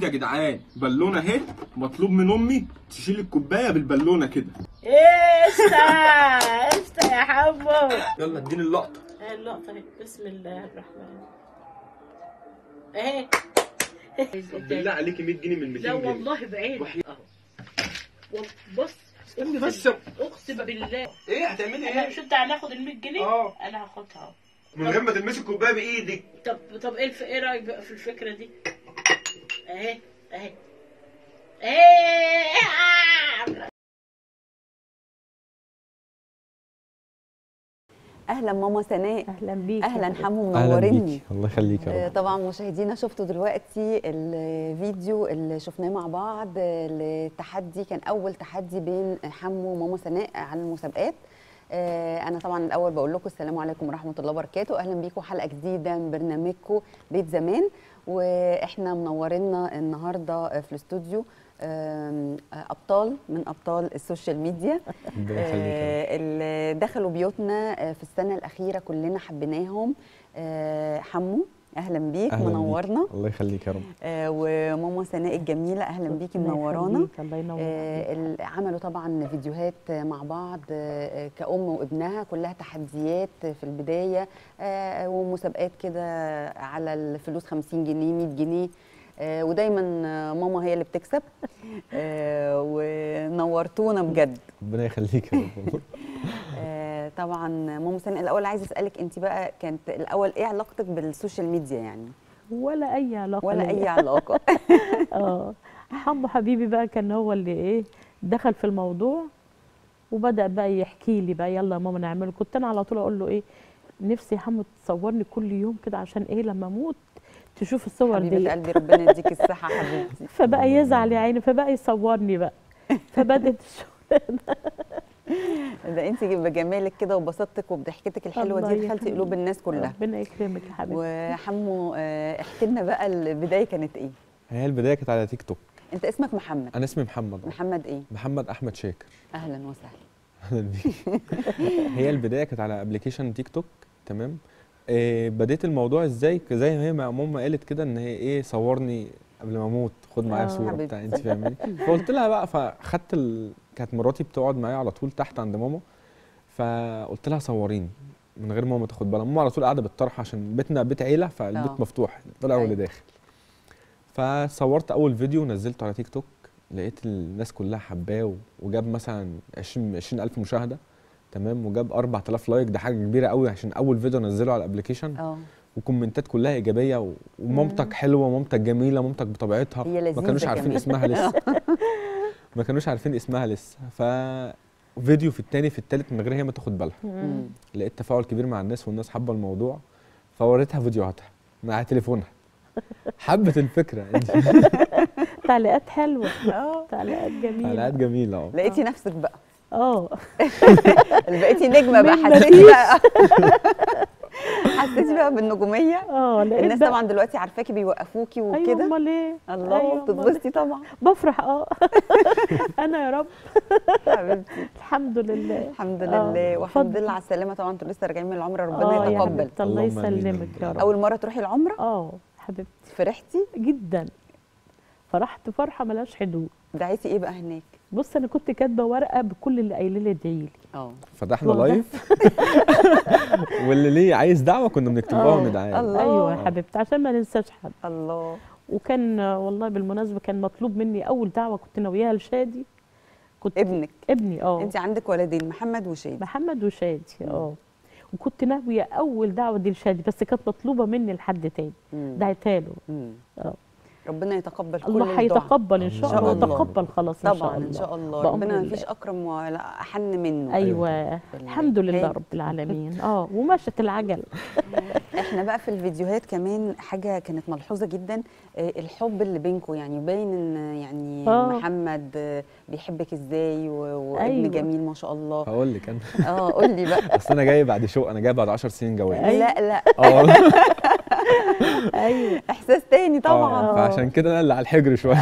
يا جدعان بالونه اهي مطلوب من امي تشيل الكوبايه بالبالونه كده قشطة قشطة يا حمو يلا اديني اللقطه اهي اللقطة اهي بسم الله الرحمن اهي بالله عليكي 100 جنيه من 200 لا جنيه والله بعيني وحي- اهو وال- بص استني بس اقسم بالله ايه هتعملي احنا ايه؟ مش انت هناخد ال 100 جنيه اه انا هاخدها اهو من غير ما تلمسي الكوبايه بايدك طب طب ايه الف... ايه رايك بقى في الفكره دي اهي اهي ايه اهلا ماما سناء اهلا بيك اهلا حمو اهلا منورني بيك الله يخليك يا آه، رب طبعا مشاهدينا شفتوا دلوقتي الفيديو اللي شفناه مع بعض آه، التحدي كان اول تحدي بين حمو وماما سناء عن المسابقات آه، انا طبعا الاول بقول لكم السلام عليكم ورحمه الله وبركاته اهلا بيكم حلقه جديده من برنامجكم بيت زمان واحنا منورينا النهارده في الاستوديو آم، آه، ابطال من ابطال السوشيال ميديا ربنا يخليك يا رب. آه، اللي دخلوا بيوتنا آه، في السنه الاخيره كلنا حبيناهم آه، حمو اهلا بيك أهلاً بيك. منورنا الله يخليك يا رب آه، وماما سناء الجميله اهلا بيكي ربنا منورانا يخليك، الله ينور عليك. آه، ال- عملوا طبعا فيديوهات آه، مع بعض آه، كأم وابنها كلها تحديات في البداية آه، ومسابقات كده على الفلوس 50 جنيه 100 جنيه آه، ودايما آه، ماما هي اللي بتكسب آه، ونورتونا بجد ربنا يخليك يا رب آه، طبعا ماما سناء الاول عايزه اسالك انت بقى كانت الاول ايه علاقتك بالسوشيال ميديا يعني ولا اي علاقه ولا ليا. اي علاقه اه حمو حبيبي بقى كان هو اللي ايه دخل في الموضوع وبدا بقى يحكي لي بقى يلا يا ماما نعمله كنت انا على طول اقول له ايه نفسي يا حمو تصورني كل يوم كده عشان ايه لما اموت تشوف الصور حبيبه دي قلبي ربنا يديك الصحه حبيبتي فبقى يزعل يا عيني فبقى يصورني بقى فبدت الشغل ده انت بجمالك كده وبساطتك وبضحكتك الحلوه الله دي دخلتي يخليك. قلوب الناس كلها ربنا يكرمك يا حبيبتي وحمو آه، احكي لنا بقى البدايه كانت ايه هي البدايه كانت على تيك توك انت اسمك محمد انا اسمي محمد آه. محمد ايه محمد احمد شاكر اهلا وسهلا أهلاً بيك. هي البدايه كانت على ابلكيشن تيك توك تمام إيه بديت الموضوع ازاي زي ما هي ما ماما قالت كده ان هي ايه صورني قبل ما اموت خد معايا آه. صوره حبيبتي. بتاع انت فاهماني فقلت لها بقى فخدت ال... كانت مراتي بتقعد معايا على طول تحت عند ماما فقلت لها صوريني من غير ماما تاخد بالها ماما على طول قاعده بالطرح عشان بيتنا بيت عيله فالبيت آه. مفتوح طلع هو اللي أيوة. داخل فصورت اول فيديو ونزلته على تيك توك لقيت الناس كلها حباه و- وجاب مثلا 20 20000 مشاهده تمام وجاب 4000 لايك ده حاجه كبيره قوي عشان اول فيديو انزله على الابلكيشن اه وكومنتات كلها ايجابيه و- ومامتك حلوه مامتك جميله مامتك بطبيعتها هي لذيذه ما كانوش عارفين كمان. اسمها لسه ما كانوش عارفين اسمها لسه ف فيديو في التاني في التالت من غير هي ما تاخد بالها مم. لقيت تفاعل كبير مع الناس والناس حابه الموضوع فوريتها فيديوهاتها مع تليفونها حبت الفكره انت تعليقات حلوه اه تعليقات جميله حلقات جميله اه لقيتي نفسك بقى اه بقيتي نجمه بقى من حسيتي بقى حسيتي بقى بالنجوميه اه لقيت الناس بقى- طبعا دلوقتي عارفاكي بيوقفوكي ايوه وكده امال ايه الله أيوة، أمال إيه؟ بتتبسطي طبعا بفرح اه انا يا رب حبيبتي الحمد لله الحمد آه، لله والحمد اتفضل. لله على السلامه طبعا انتوا لسه راجعين من العمره اه ربنا يا يتقبل حبيبتي الله اللهم آمين يسلمك يا يا رب رب. اول مره تروحي العمره اه حبيبتي فرحتي جدا فرحت فرحه ملهاش حدود دعيتي ايه بقى هناك بص انا كنت كاتبه ورقه بكل اللي قايله لي ادعي لي اه فتحنا والله. لايف واللي ليه عايز دعوه كنا بنكتبها آه. وندعاه الله. ايوه يا آه. حبيبتي عشان ما ننساش حد الله وكان آه، والله بالمناسبه كان مطلوب مني اول دعوه كنت ناوياها لشادي كنت ابنك ابني اه انت عندك ولدين محمد وشادي محمد وشادي اه وكنت ناويه اول دعوه دي لشادي بس كانت مطلوبه مني لحد تاني مم. دعيتها له مم. آه. ربنا يتقبل كل الله الدعاء. هيتقبل ان شاء إن شاء الله الله. وتقبل خلاص ان شاء طبعا الله ان شاء الله بأمر ربنا ما الله. فيش اكرم ولا احن منه ايوه بالله. الحمد لله هاي. رب العالمين اه ومشت العجل احنا بقى في الفيديوهات كمان حاجه كانت ملحوظه جدا آه، الحب اللي بينكم يعني باين ان يعني آه. محمد آه، بيحبك ازاي و- وابن أيوة. جميل ما شاء الله هقول لك انا اه قول لي بقى بس انا جاي بعد شو انا جاي بعد 10 سنين جواز أيوة. لا لا اه والله ايوه احساس تاني طبعا آه، فعشان كده انا اللي على الحجر شويه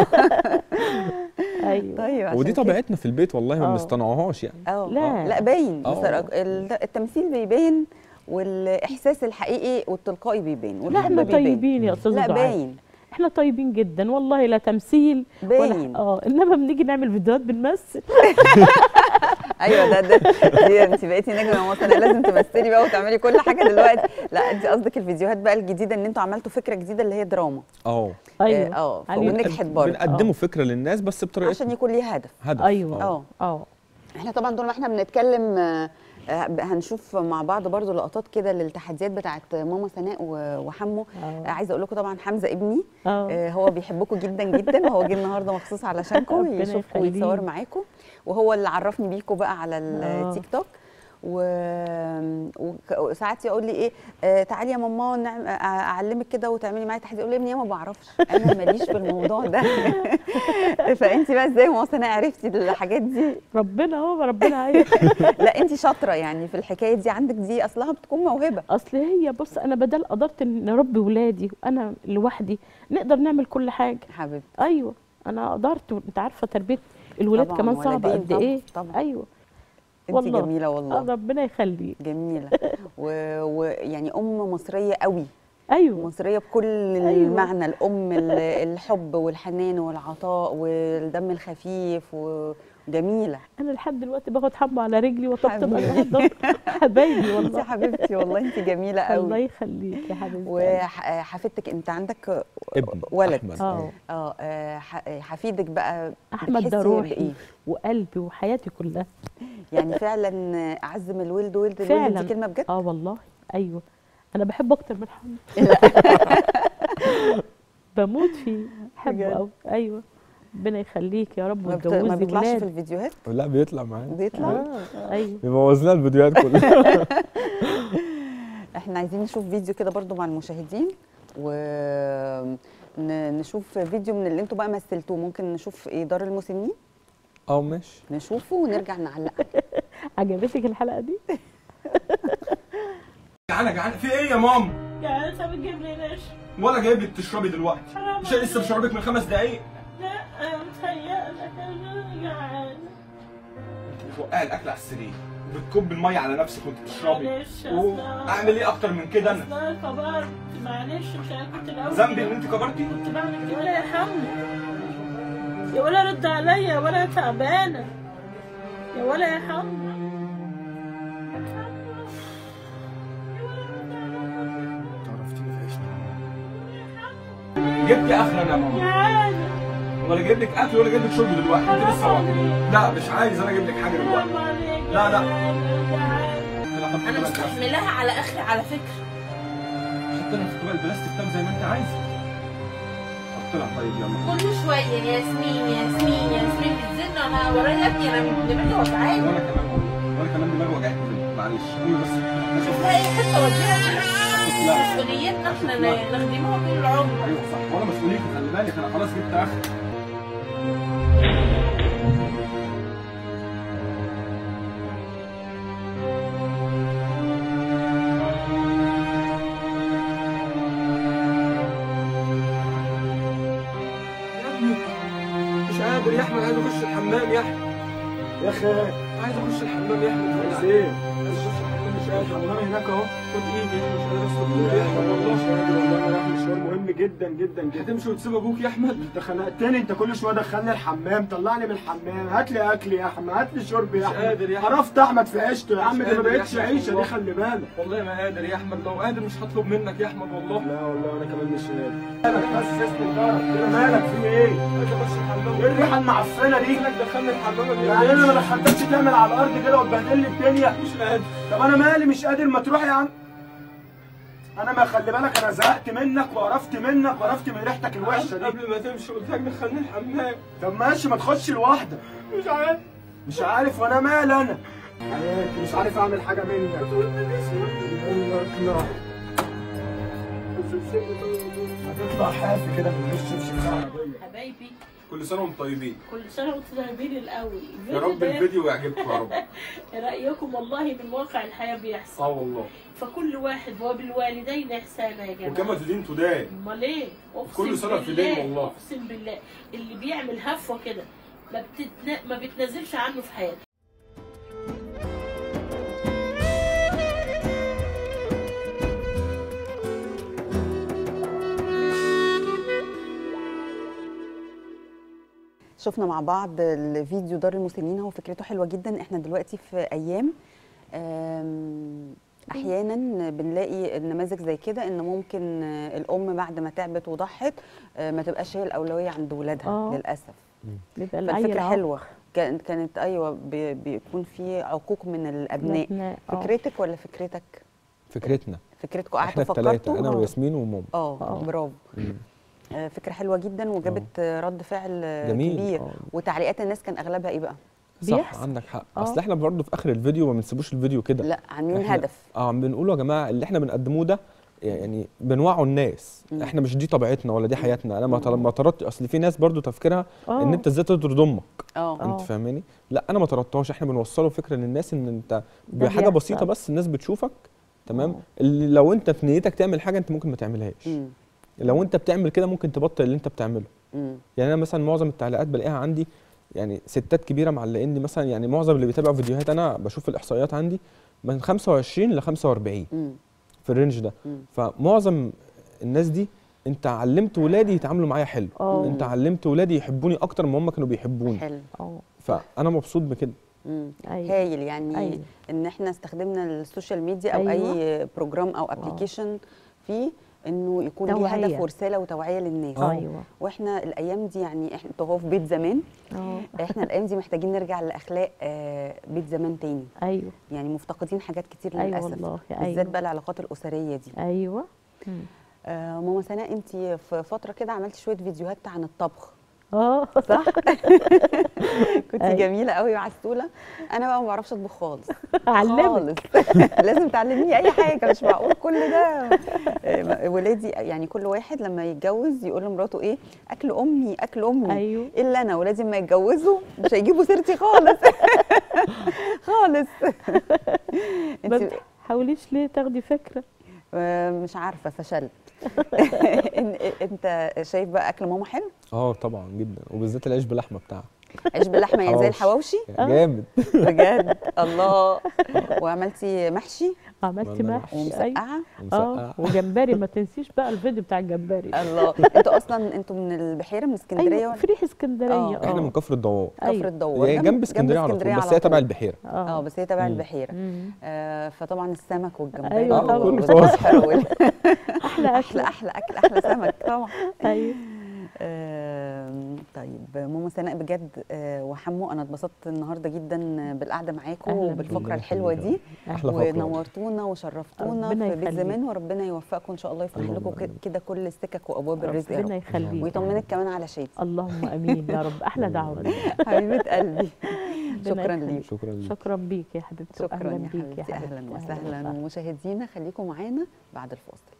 ايوه طيب عشان ودي كده. طبيعتنا في البيت والله ما آه. بنصطنعوهاش يعني اه لا. لا باين آه. بصراحة ال- التمثيل بيبان والاحساس الحقيقي والتلقائي بيبان لا والحب احنا بيبان طيبين يا استاذ لا دعاء باين احنا طيبين جدا والله لا تمثيل باين. ولا اه انما بنيجي نعمل فيديوهات بنمثل ايوه ده ده دي انت بقيتي نجمه يا مصر لازم تمثلي بقى وتعملي كل حاجه دلوقتي لا انت قصدك الفيديوهات بقى الجديده ان انتوا عملتوا فكره جديده اللي هي دراما اه ايوه اه على ونجحت برضه بنقدموا فكره للناس بس بطريقه عشان يكون ليه هدف هدف ايوه اه اه احنا طبعا طول ما احنا بنتكلم آه، آه، هنشوف مع بعض برضو لقطات كده للتحديات بتاعت ماما سناء و- وحمو آه. آه، عايزه اقول لكم طبعا حمزه ابني اه آه، هو بيحبكم جدا جدا وهو جه النهارده مخصوص علشانكم ربنا يشوفكم يخليه. ويتصور معاكم وهو اللي عرفني بيكم بقى على آه. التيك توك و... وك- وساعات يقول لي ايه آه تعالي يا ماما نعم... آه، اعلمك كده وتعملي معايا تحدي اقول له يا ابني أنا ما بعرفش انا ماليش في الموضوع ده فانت بقى ازاي ماما سناء عرفتي الحاجات دي ربنا هو ربنا عايز لا انت شاطره يعني في الحكايه دي عندك دي اصلها بتكون موهبه اصل هي بص انا بدل قدرت ان اربي ولادي وانا لوحدي نقدر نعمل كل حاجه حبيبتي ايوه انا قدرت انت عارفه تربيه الولاد طبعاً، كمان صعبه ولدين قد طبعاً، ايه طبعاً. ايوه انت والله. جميله آه والله ربنا يخليك جميله ويعني و... يعني ام مصريه قوي ايوه مصريه بكل المعنى الام ال- الحب والحنان والعطاء والدم الخفيف وجميله انا لحد دلوقتي باخد حبه على رجلي وطبطب حبيبي. على حد حبايبي انت والله حبيبتي والله انت جميله الله قوي يخليك يا حبيبتي وحفيدتك انت عندك ابن ولد أحمد. اه اه آه، ح- حفيدك بقى احمد ده بتحسي روحي بإيه؟ وقلبي وحياتي كلها يعني فعلا اعز من الولد ولد الولد فعلا دي كلمه بجد اه والله ايوه انا بحبه اكتر من حمد بموت فيه بجد؟ بحبه قوي ايوه ربنا يخليك يا رب ما, بت... ما وتجوزني بيطلعش في ولاد الفيديوهات لا بيطلع معانا بيطلع اه ايوه بيبوظ لنا الفيديوهات كلها احنا عايزين نشوف فيديو كده برضو مع المشاهدين و ن- نشوف فيديو من اللي انتوا بقى مثلتوه ممكن نشوف ايه دار المسنين اه ماشي نشوفه ونرجع نعلق عجبتك الحلقه دي جعانه جعانه في ايه يا ماما يا انت بتجيب لي ليش؟ ولا جايب لك تشربي دلوقتي حرام مش أنا لسه عليك. بشربك من خمس دقايق لا انا متهيألك انا جعانه بتوقعي الاكل على السرير وبتكب الميه على نفسك وانت بتشربي معلش و- أصلا- اعمل ايه اكتر من كده انا اصلا كبرت معلش مش انا كنت الاول ذنبي ان انت كبرتي كنت بعمل كده ولا يرحمني يا ولا رد عليا يا ولا تعبانه يا ولا يرحمني عرفتيني في عيشتي جبت اخر انا يا ماما جعانه ولا جايب لك اكل ولا جايب لك شرب دلوقتي انت لسه واحده لا مش عايز انا اجيب لك حاجه دلوقتي حرام عليك لا، لا. جعانة. انا مستحملاها على اخري على فكره حط لها في طبق البلاستيك ده زي ما انت عايز حط لها طيب يلا كل شوية ياسمين ياسمين ياسمين بتزن انا ورايا ابني انا دماغي وجعاني وانا كمان والله وانا كمان دماغي وجعتني معلش قولي بس شوف لها اي حتة وديها لا مسؤوليتنا احنا نخدمها طول العمر ايوه صح وانا مسؤوليتي خلي بالك انا خلاص جبت اخر يا ابني مش قادر يا احمد عايز اخش الحمام يا احمد يا اخي عايز اخش الحمام يا احمد عايز ايه؟ عايز اخش الحمام مش قادر الحمام هناك اهو خد ايدي مش قادر اسلك يا يا احمد احمد والله والله مش قادر والله انا رايح مشوار مهم جدا جدا جدا هتمشي وتسيب ابوك يا احمد انت خنقتني انت كل شويه دخلني الحمام طلعني من الحمام هات لي اكل يا احمد هات لي شرب يا مش احمد قادر يا أحمد. عرفت احمد في عيشته يا عم مش دي ما قادر يا بقتش أحمد عيشه والله. دي خلي بالك والله ما قادر يا احمد لو قادر مش هطلب منك يا احمد والله لا والله انا كمان مش قادر مالك بس اسم دارك كده مالك في ايه؟ عايز اخش الحمام ايه الريحه المعفنه دي؟ انك دخلني الحمام ما يعني انا ما بيقدرش. دخلتكش تعمل على الارض كده وتبهدل لي الدنيا مش قادر طب انا مالي مش قادر ما تروح يا عم انا ما خلي بالك انا زهقت منك وقرفت منك وقرفت من ريحتك الوحشه دي قبل ما تمشي قلت لك دخلني الحمام طب ماشي ما تخش لوحدك مش عارف مش عارف وانا مال انا حياتي مش عارف اعمل حاجه منك منك لا هتطلع حافي كده من وش في العربيه حبايبي كل سنه وانتم طيبين كل سنه وانتم طيبين الاول يا رب ده الفيديو يعجبكم يا رب رايكم والله من واقع الحياه بيحصل اه والله فكل واحد وبالوالدين احسانا يا جماعه وكما تدين تدان امال ايه اقسم كل سنة في بالله دين والله. اقسم بالله اللي بيعمل هفوه كده ما بتتنا... ما بتنزلش عنه في حياته شفنا مع بعض الفيديو دار المسنين هو فكرته حلوه جدا احنا دلوقتي في ايام آم، احيانا بنلاقي النماذج زي كده ان ممكن آه، الام بعد ما تعبت وضحت آه، ما تبقاش هي الاولويه عند ولادها آه. للاسف بيبقى العيل فالفكره عاق. حلوه كان- كانت ايوه بي- بيكون في عقوق من الابناء الأبناء، آه. فكرتك ولا فكرتك فكرتنا فكرتكم احنا قعدتوا الثلاثه فكرتوا انا آه. وياسمين وماما اه آه. برافو مم. آه، فكره حلوه جدا وجابت آه، رد فعل آه، جميل كبير آه. وتعليقات الناس كان اغلبها ايه بقى صح بيحصل. عندك حق آه. اصل احنا برضه في اخر الفيديو ما بنسيبوش الفيديو كده لا عاملين إحنا- هدف اه بنقول يا جماعه اللي احنا بنقدموه ده يعني بنوعوا الناس مم. احنا مش دي طبيعتنا ولا دي حياتنا انا ما طل- ما طردت اصل في ناس برضو تفكيرها آه. ان انت ازاي تطرد امك اه آه. انت فاهماني لا انا ما طردتهاش احنا بنوصله فكره للناس ان انت ده بحاجه بيحصل. بسيطه بس الناس بتشوفك تمام آه. اللي لو انت في نيتك تعمل حاجه انت ممكن ما تعملهاش مم. لو انت بتعمل كده ممكن تبطل اللي انت بتعمله مم. يعني انا مثلا معظم التعليقات بلاقيها عندي يعني ستات كبيره معلقين لي مثلا يعني معظم اللي بيتابع فيديوهات انا بشوف الاحصائيات عندي من 25 ل 45 مم. في الرينج ده مم. فمعظم الناس دي انت علمت ولادي يتعاملوا معايا حلو اه انت علمت ولادي يحبوني اكتر ما هم كانوا بيحبوني حلو اه فانا مبسوط بكده مم. ايوه هايل يعني أيوة. ان احنا استخدمنا السوشيال ميديا او أيوة. اي بروجرام او ابلكيشن فيه انه يكون ليه توعية. هدف ورساله وتوعيه للناس ايوه واحنا الايام دي يعني احنا انتوا هو في بيت زمان اه احنا الايام دي محتاجين نرجع لاخلاق آه، بيت زمان تاني ايوه يعني مفتقدين حاجات كتير ايوه للاسف والله بالذات ايوه بقى العلاقات الاسريه دي ايوه مم. آه ماما سناء انت في فتره كده عملتي شويه فيديوهات عن الطبخ اه صح كنت أيوة. جميله قوي وعسوله انا بقى ما بعرفش اطبخ خالص علمك خالص لازم تعلميني اي حاجه مش معقول كل ده آه، ولادي يعني كل واحد لما يتجوز يقول لمراته ايه اكل امي اكل امي ايوه الا انا ولادي لما يتجوزوا مش هيجيبوا سيرتي خالص خالص ما انت تحاوليش ليه تاخدي فكره آه، مش عارفه فشلت إن- انت شايف بقى اكل ماما حلو اه طبعا جدا وبالذات العيش باللحمه بتاعها عيش باللحمه يعني زي حواوشي. الحواوشي جامد بجد الله وعملتي محشي عملتي والله محشي أيوة. ومسقعه اه ومسقعه وجمبري ما تنسيش بقى الفيديو بتاع الجمبري الله انتوا اصلا انتوا من البحيره من اسكندريه ايوه ولا فريح اسكندريه آه. احنا من كفر الدوار كفر أيوة. الدوار هي جنب اسكندريه على طول بس هي تبع البحيره اه بس هي تبع مم. البحيره مم. آه فطبعا السمك والجمبري أيوة طبعاً. والبحر وال- احلى احلى اكل احلى اكل احلى سمك طبعا ايوه آم، طيب ماما سناء بجد آه، وحمو انا اتبسطت النهارده جدا بالقعده معاكم أهلاً وبالفقره بيك. الحلوه دي احلى فقره ونورتونا وشرفتونا ربنا في بيت يخليك. زمان وربنا يوفقكم ان شاء الله يفتح اللهم لكم ك- آمين. كده كل السكك وابواب الرزق يا ربنا رب يخليك ويطمنك كمان على شادي اللهم امين يا رب احلى دعوه دي. حبيبه قلبي شكرا يخليك. ليك شكرا ليك شكرا بيك يا حبيبتي شكرا واهلا يا بيك يا حبيبتي حبيبتي اهلا وسهلا ومشاهدينا خليكم معانا بعد الفاصل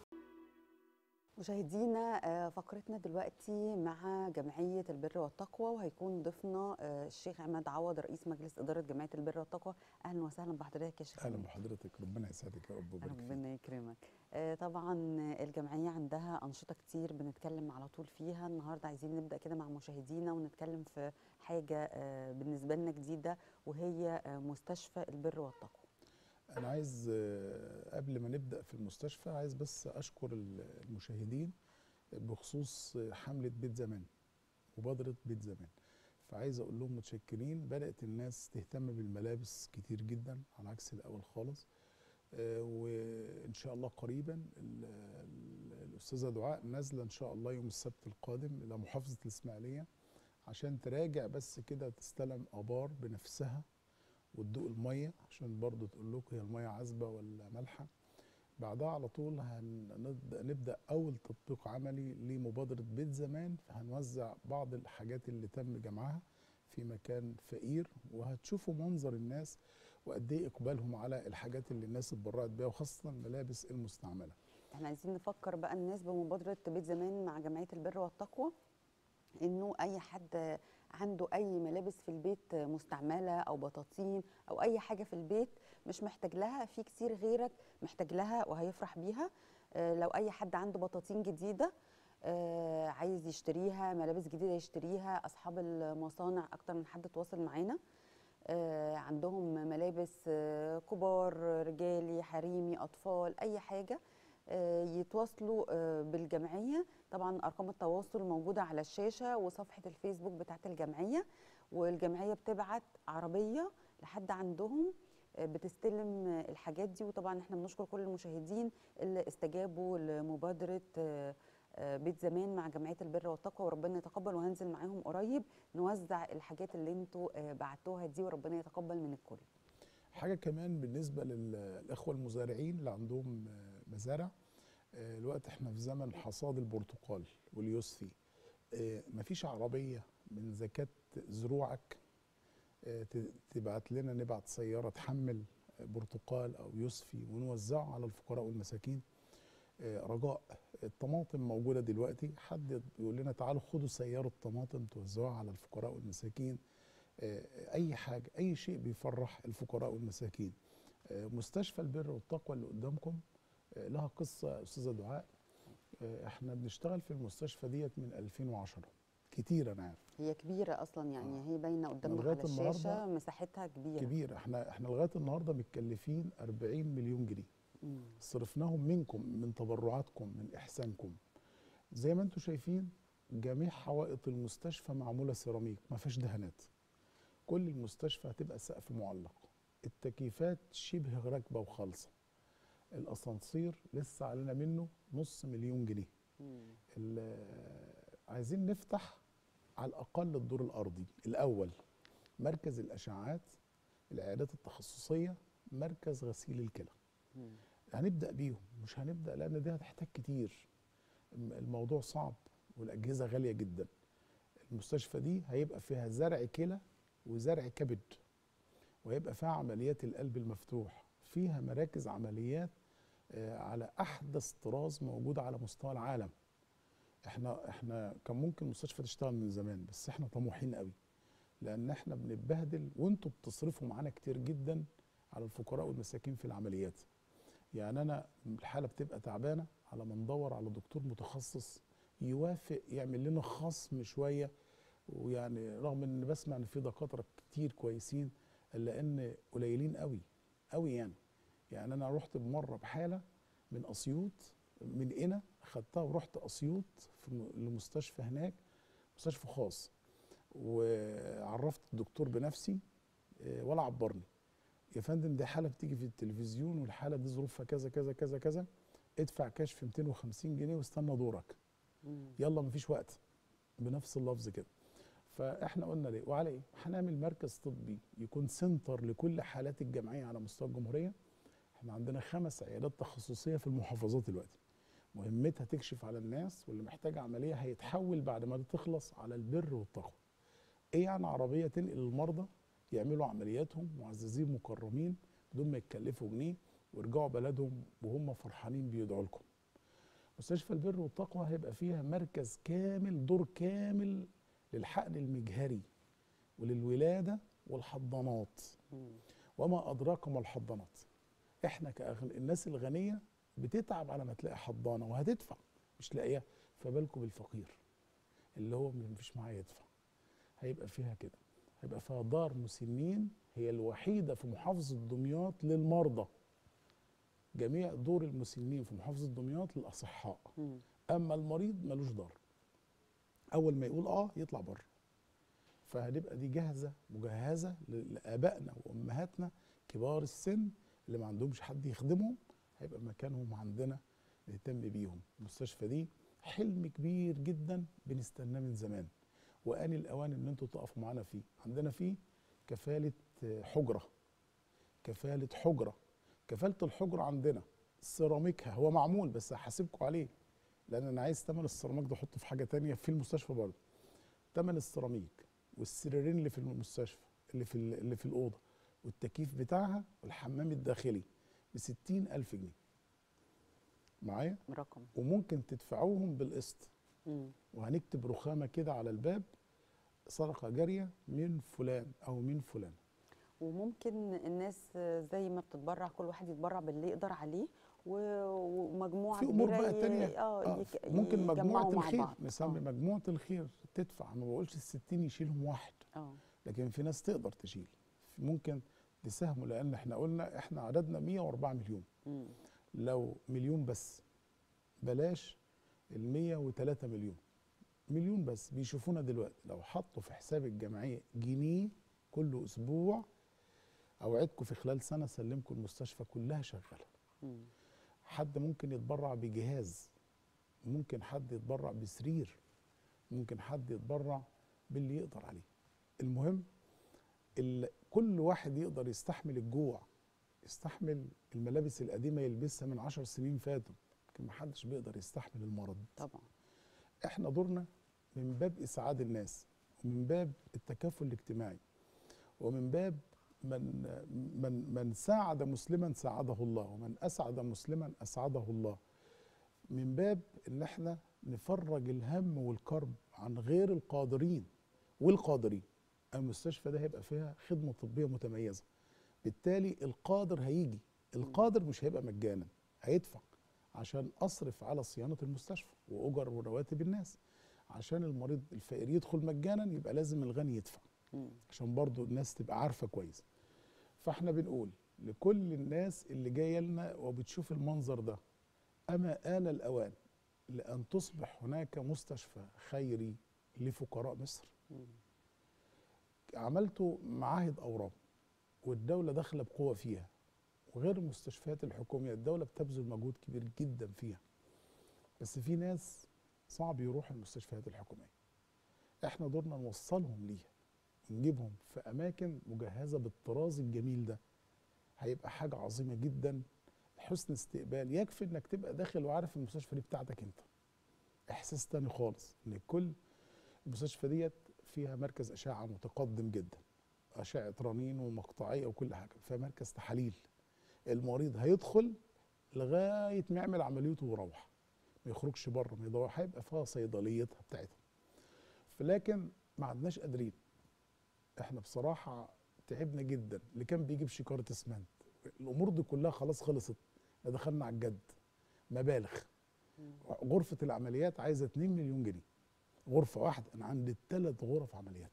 مشاهدينا آه، فقرتنا دلوقتي مع جمعية البر والتقوى وهيكون ضيفنا آه، الشيخ عماد عوض رئيس مجلس إدارة جمعية البر والتقوى أهلا وسهلا بحضرتك يا شيخ اهلا عماد. بحضرتك ربنا يسعدك يا رب ويبارك فيك ربنا يكرمك آه، طبعا الجمعية عندها أنشطة كتير بنتكلم على طول فيها النهاردة عايزين نبدأ كده مع مشاهدينا ونتكلم في حاجة آه، بالنسبة لنا جديدة وهي آه، مستشفى البر والتقوى انا عايز آه، قبل ما نبدا في المستشفى عايز بس اشكر ال- المشاهدين بخصوص حمله بيت زمان مبادره بيت زمان فعايز اقول لهم متشكرين بدات الناس تهتم بالملابس كتير جدا على عكس الاول خالص آه، وان شاء الله قريبا ال- ال- الاستاذه دعاء نازله ان شاء الله يوم السبت القادم الى محافظه الاسماعيليه عشان تراجع بس كده تستلم ابار بنفسها وتدوق الميه عشان برضو تقول لكم هي الميه عذبه ولا مالحه بعدها على طول هنبدا نبدا اول تطبيق عملي لمبادره بيت زمان فهنوزع بعض الحاجات اللي تم جمعها في مكان فقير وهتشوفوا منظر الناس وقد ايه اقبالهم على الحاجات اللي الناس اتبرعت بيها وخاصه الملابس المستعمله احنا عايزين نفكر بقى الناس بمبادرة بيت زمان مع جمعية البر والتقوى انه اي حد عنده اي ملابس في البيت مستعمله او بطاطين او اي حاجه في البيت مش محتاج لها في كتير غيرك محتاج لها وهيفرح بيها آه، لو اي حد عنده بطاطين جديده آه، عايز يشتريها ملابس جديده يشتريها اصحاب المصانع اكتر من حد تواصل معانا آه، عندهم ملابس آه، كبار رجالي حريمي اطفال اي حاجه آه، يتواصلوا آه، بالجمعيه طبعا ارقام التواصل موجوده على الشاشه وصفحه الفيسبوك بتاعت الجمعيه والجمعيه بتبعت عربيه لحد عندهم آه، بتستلم آه، الحاجات دي وطبعا احنا بنشكر كل المشاهدين اللي استجابوا لمبادره آه، آه، بيت زمان مع جمعيه البر والتقوى وربنا يتقبل وهنزل معاهم قريب نوزع الحاجات اللي انتوا آه، بعتوها دي وربنا يتقبل من الكل حاجه كمان بالنسبه للاخوه المزارعين اللي عندهم آه، مزارع آه، الوقت احنا في زمن حصاد البرتقال واليوسفي آه، مفيش عربيه من زكاه زروعك آه، ت- تبعت لنا نبعت سياره تحمل برتقال او يوسفي ونوزعه على الفقراء والمساكين آه، رجاء الطماطم موجوده دلوقتي حد يقول لنا تعالوا خدوا سياره طماطم توزعوها على الفقراء والمساكين آه، اي حاجه اي شيء بيفرح الفقراء والمساكين آه، مستشفى البر والتقوى اللي قدامكم آه، لها قصه يا استاذه دعاء آه، احنا بنشتغل في المستشفى ديت من 2010 كتير انا عارف هي كبيره اصلا يعني هي باينه قدامنا لغاية على الشاشه النهاردة مساحتها كبيره كبير احنا احنا لغايه النهارده متكلفين 40 مليون جنيه مم. صرفناهم منكم من تبرعاتكم من احسانكم زي ما انتم شايفين جميع حوائط المستشفى معموله سيراميك ما فيهاش دهانات كل المستشفى هتبقى سقف معلق التكييفات شبه راكبه وخالصه الاسانسير لسه علينا منه نص مليون جنيه مم. ال- عايزين نفتح على الاقل الدور الارضي الاول مركز الاشعاعات العيادات التخصصيه مركز غسيل الكلى مم. هنبدا بيهم مش هنبدا لان دي هتحتاج كتير الم- الموضوع صعب والاجهزه غاليه جدا المستشفى دي هيبقى فيها زرع كلى وزرع كبد وهيبقى فيها عمليات القلب المفتوح فيها مراكز عمليات آه، على احدث طراز موجود على مستوى العالم احنا احنا كان ممكن المستشفى تشتغل من زمان بس احنا طموحين قوي لان احنا بنتبهدل وانتوا بتصرفوا معانا كتير جدا على الفقراء والمساكين في العمليات يعني انا الحاله بتبقى تعبانه على ما ندور على دكتور متخصص يوافق يعمل لنا خصم شويه ويعني رغم ان بسمع ان في دكاتره كتير كويسين الا ان قليلين قوي قوي يعني يعني انا رحت بمره بحاله من اسيوط من هنا خدتها ورحت اسيوط في م- لمستشفى هناك مستشفى خاص وعرفت الدكتور بنفسي آه، ولا عبرني يا فندم دي حاله بتيجي في التلفزيون والحاله دي ظروفها كذا كذا كذا كذا ادفع كشف 250 جنيه واستنى دورك مم. يلا مفيش وقت بنفس اللفظ كده فاحنا قلنا ليه وعلى ايه هنعمل مركز طبي يكون سنتر لكل حالات الجمعيه على مستوى الجمهوريه احنا عندنا خمس عيادات تخصصيه في المحافظات دلوقتي مهمتها تكشف على الناس واللي محتاج عمليه هيتحول بعد ما دي تخلص على البر والتقوى ايه يعني عربيه تنقل المرضى يعملوا عملياتهم معززين مكرمين بدون ما يتكلفوا جنيه ويرجعوا بلدهم وهم فرحانين بيدعوا لكم مستشفى البر والتقوى هيبقى فيها مركز كامل دور كامل للحقن المجهري وللولاده والحضانات مم. وما ادراك ما الحضانات احنا كأغن... الناس الغنيه بتتعب على ما تلاقي حضانه وهتدفع مش لاقيها فبالكم بالفقير اللي هو مفيش معاه يدفع هيبقى فيها كده هيبقى فيها دار مسنين هي الوحيده في محافظه دمياط للمرضى جميع دور المسنين في محافظه دمياط للاصحاء مم. اما المريض ملوش دار اول ما يقول اه يطلع بره فهنبقى دي جاهزه مجهزه ل- لابائنا وامهاتنا كبار السن اللي ما عندهمش حد يخدمهم هيبقى مكانهم عندنا نهتم بيهم المستشفى دي حلم كبير جدا بنستناه من زمان وان الاوان ان انتوا تقفوا معانا فيه عندنا فيه كفاله آه، حجره كفاله حجره كفاله الحجره عندنا سيراميكها هو معمول بس هحاسبكم عليه لان انا عايز ثمن السيراميك ده احطه في حاجه تانية في المستشفى برضه ثمن السيراميك والسريرين اللي في المستشفى اللي في ال- اللي في الاوضه والتكييف بتاعها والحمام الداخلي ب ألف جنيه معايا رقم وممكن تدفعوهم بالقسط مم. وهنكتب رخامه كده على الباب صدقه جاريه من فلان او من فلان وممكن الناس زي ما بتتبرع كل واحد يتبرع باللي يقدر عليه و- ومجموعه في امور كبيرة بقى ي- تانية اه آه يك- ممكن يجمعوا مجموعه مع الخير بعض. نسمي مجموعه الخير تدفع ما بقولش ال 60 يشيلهم واحد اه لكن في ناس تقدر تشيل ممكن تساهموا لان احنا قلنا احنا عددنا 104 مليون مم. لو مليون بس بلاش ال 103 مليون مليون بس بيشوفونا دلوقتي لو حطوا في حساب الجمعيه جنيه كل اسبوع اوعدكم في خلال سنه سلمكم المستشفى كلها شغاله مم. حد ممكن يتبرع بجهاز ممكن حد يتبرع بسرير ممكن حد يتبرع باللي يقدر عليه المهم ال- كل واحد يقدر يستحمل الجوع يستحمل الملابس القديمه يلبسها من عشر سنين فاتوا لكن محدش بيقدر يستحمل المرض طبعا احنا دورنا من باب اسعاد الناس ومن باب التكافل الاجتماعي ومن باب من من من ساعد مسلما ساعده الله ومن اسعد مسلما اسعده الله من باب ان احنا نفرج الهم والكرب عن غير القادرين والقادرين المستشفى ده هيبقى فيها خدمه طبيه متميزه بالتالي القادر هيجي القادر مش هيبقى مجانا هيدفع عشان اصرف على صيانه المستشفى واجر ورواتب الناس عشان المريض الفقير يدخل مجانا يبقى لازم الغني يدفع مم. عشان برضو الناس تبقى عارفه كويس فاحنا بنقول لكل الناس اللي جايه لنا وبتشوف المنظر ده اما آن الاوان لان تصبح هناك مستشفى خيري لفقراء مصر مم. عملته معاهد اورام والدوله داخله بقوه فيها وغير المستشفيات الحكوميه الدوله بتبذل مجهود كبير جدا فيها بس في ناس صعب يروحوا المستشفيات الحكوميه احنا دورنا نوصلهم ليها ونجيبهم في اماكن مجهزه بالطراز الجميل ده هيبقى حاجه عظيمه جدا حسن استقبال يكفي انك تبقى داخل وعارف المستشفى دي بتاعتك انت احساس تاني خالص ان كل المستشفى ديت فيها مركز اشعه متقدم جدا اشعه رنين ومقطعيه وكل حاجه فيها مركز تحاليل المريض هيدخل لغايه ما يعمل عمليته ويروح ما يخرجش بره ما يدور هيبقى فيها صيدليتها بتاعتها لكن ما عدناش قادرين احنا بصراحه تعبنا جدا اللي كان بيجيب شكاره اسمنت الامور دي كلها خلاص خلصت دخلنا على الجد مبالغ غرفه العمليات عايزه 2 مليون جنيه غرفه واحده انا عندي ثلاث غرف عمليات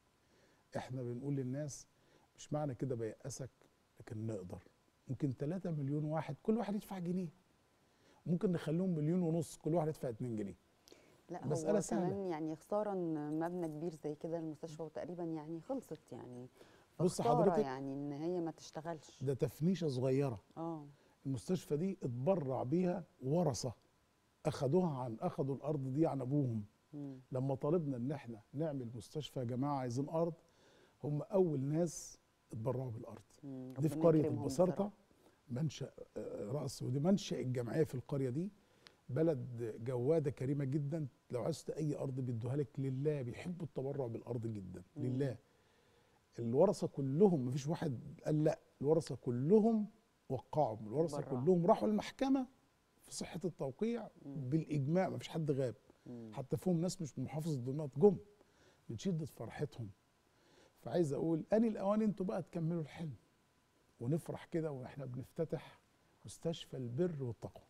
احنا بنقول للناس مش معنى كده بيأسك لكن نقدر ممكن 3 مليون واحد كل واحد يدفع جنيه ممكن نخليهم مليون ونص كل واحد يدفع 2 جنيه لا مسألة هو سهلة. كمان يعني خسارة إن مبنى كبير زي كده المستشفى وتقريبا يعني خلصت يعني بص خسارة حضرتك يعني ان هي ما تشتغلش ده تفنيشه صغيره اه المستشفى دي اتبرع بيها ورثه اخدوها عن اخدوا الارض دي عن ابوهم مم. لما طالبنا ان احنا نعمل مستشفى يا جماعه عايزين ارض هم اول ناس اتبرعوا بالارض مم. دي في ربنا قريه يكرمهم البسارطه بصراحة. منشا آه، راس ودي منشا الجمعيه في القريه دي بلد جواده كريمه جدا لو عايزت اي ارض بيدوها لك لله بيحبوا التبرع بالارض جدا مم. لله الورثه كلهم مفيش واحد قال لا الورثه كلهم وقعوا الورثه برعوا. كلهم راحوا المحكمه في صحه التوقيع مم. بالاجماع مفيش حد غاب مم. حتى فيهم ناس مش من محافظه دمياط جم من شده فرحتهم فعايز اقول اني الاوان انتوا بقى تكملوا الحلم ونفرح كده واحنا بنفتتح مستشفى البر والتقوى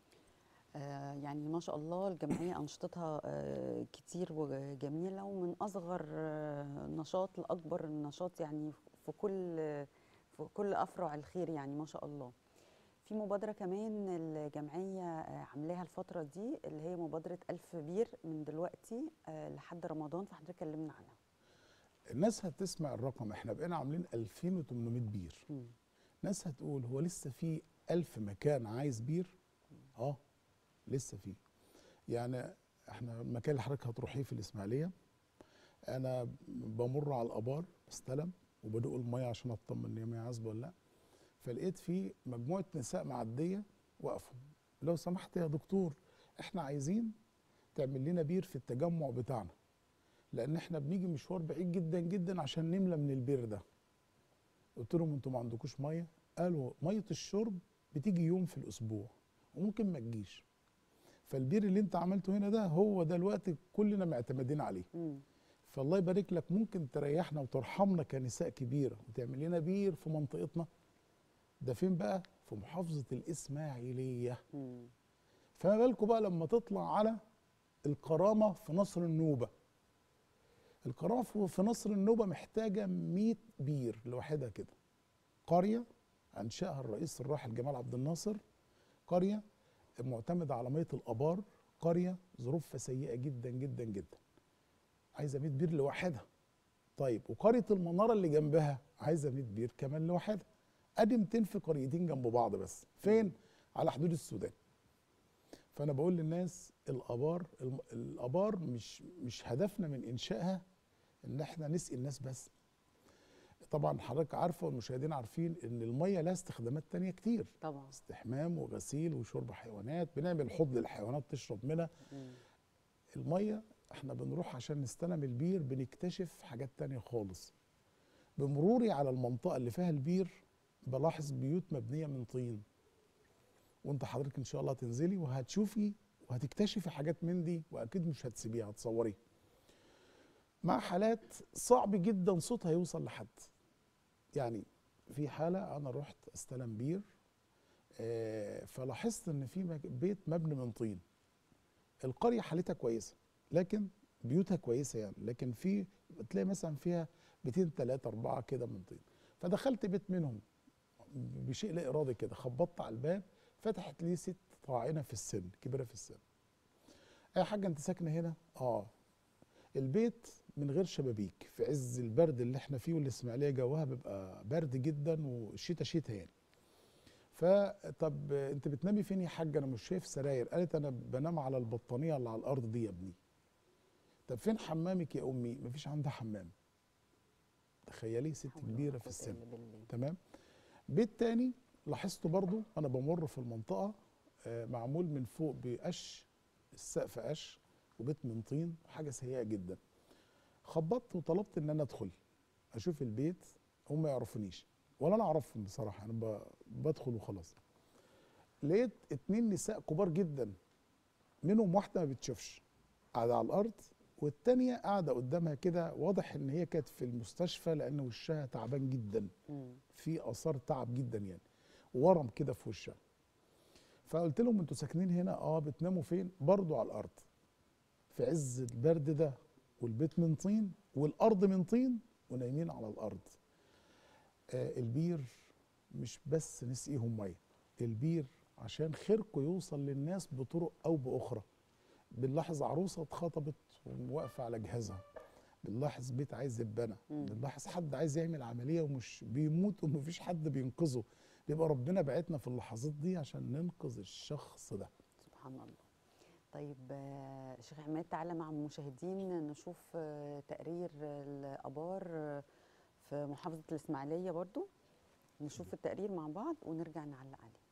آه يعني ما شاء الله الجمعية أنشطتها آه كتير وجميلة ومن أصغر آه نشاط لأكبر نشاط يعني في كل في كل أفرع الخير يعني ما شاء الله في مبادرة كمان الجمعية آه عاملاها الفترة دي اللي هي مبادرة ألف بير من دلوقتي آه لحد رمضان فحضرتك كلمنا عنها الناس هتسمع الرقم احنا بقينا عاملين 2800 بير مم. ناس هتقول هو لسه في 1000 مكان عايز بير اه لسه في يعني احنا المكان اللي حضرتك هتروحيه في الاسماعيليه انا بمر على الابار بستلم وبدوق الميه عشان اطمن ان هي ميه عذبه ولا لا فلقيت في مجموعه نساء معديه واقفه لو سمحت يا دكتور احنا عايزين تعمل لنا بير في التجمع بتاعنا لان احنا بنيجي مشوار بعيد جدا جدا عشان نملى من البير ده قلت لهم انتوا ما عندكوش ميه قالوا ميه الشرب بتيجي يوم في الاسبوع وممكن ما تجيش فالبير اللي انت عملته هنا ده هو ده الوقت كلنا معتمدين عليه مم. فالله يبارك لك ممكن تريحنا وترحمنا كنساء كبيره وتعمل لنا بير في منطقتنا ده فين بقى في محافظه الاسماعيليه مم. فما بالكم بقى لما تطلع على الكرامه في نصر النوبه الكرامه في في نصر النوبه محتاجه 100 بير لوحدها كده قريه انشاها الرئيس الراحل جمال عبد الناصر قريه معتمده على ميه الابار قريه ظروفها سيئه جدا جدا جدا عايزه 100 بير لوحدها طيب وقريه المناره اللي جنبها عايزه 100 بير كمان لوحدها ادي 200 في قريتين جنب بعض بس فين على حدود السودان فانا بقول للناس الابار الم- الابار مش مش هدفنا من انشائها ان احنا نسقي الناس بس طبعا حضرتك عارفه والمشاهدين عارفين ان الميه لها استخدامات تانية كتير طبعا استحمام وغسيل وشرب حيوانات بنعمل حوض للحيوانات تشرب منها الميه احنا بنروح عشان نستلم البير بنكتشف حاجات تانية خالص بمروري على المنطقه اللي فيها البير بلاحظ بيوت مبنيه من طين وانت حضرتك ان شاء الله هتنزلي وهتشوفي وهتكتشفي حاجات من دي واكيد مش هتسيبيها هتصوريها مع حالات صعب جدا صوتها يوصل لحد يعني في حاله انا رحت استلم بير آه، فلاحظت ان في مك- بيت مبني من طين القريه حالتها كويسه لكن بيوتها كويسه يعني لكن في تلاقي مثلا فيها بيتين ثلاثه اربعه كده من طين فدخلت بيت منهم بشيء لا ارادي كده خبطت على الباب فتحت لي ست طاعنه في السن كبيره في السن اي حاجه انت ساكنه هنا اه البيت من غير شبابيك في عز البرد اللي احنا فيه والاسماعيليه جوها بيبقى برد جدا والشتاء شتاء يعني فطب انت بتنامي فين يا حاج انا مش شايف سراير قالت انا بنام على البطانيه اللي على الارض دي يا ابني طب فين حمامك يا امي مفيش عندها حمام تخيلي ست كبيره في السن تمام بيت تاني لاحظته برضو انا بمر في المنطقه آه، معمول من فوق بقش السقف قش وبيت من طين حاجه سيئه جدا خبطت وطلبت ان انا ادخل اشوف البيت هم ما يعرفونيش ولا انا اعرفهم بصراحه انا ب- بدخل وخلاص لقيت اتنين نساء كبار جدا منهم واحده ما بتشوفش قاعده على الارض والتانيه قاعده قدامها كده واضح ان هي كانت في المستشفى لان وشها تعبان جدا في اثار تعب جدا يعني ورم كده في وشها فقلت لهم انتوا ساكنين هنا اه بتناموا فين برضو على الارض في عز البرد ده والبيت من طين والارض من طين ونايمين على الارض آه البير مش بس نسقيهم ميه البير عشان خيركم يوصل للناس بطرق او باخرى بنلاحظ عروسه اتخطبت وواقفه على جهازها بنلاحظ بيت عايز يتبنى بنلاحظ حد عايز يعمل عمليه ومش بيموت ومفيش حد بينقذه بيبقى ربنا بعتنا في اللحظات دي عشان ننقذ الشخص ده سبحان الله طيب آه، شيخ عماد تعالى مع المشاهدين نشوف آه، تقرير الابار آه، في محافظه الاسماعيليه برضو نشوف التقرير مع بعض ونرجع نعلق عليه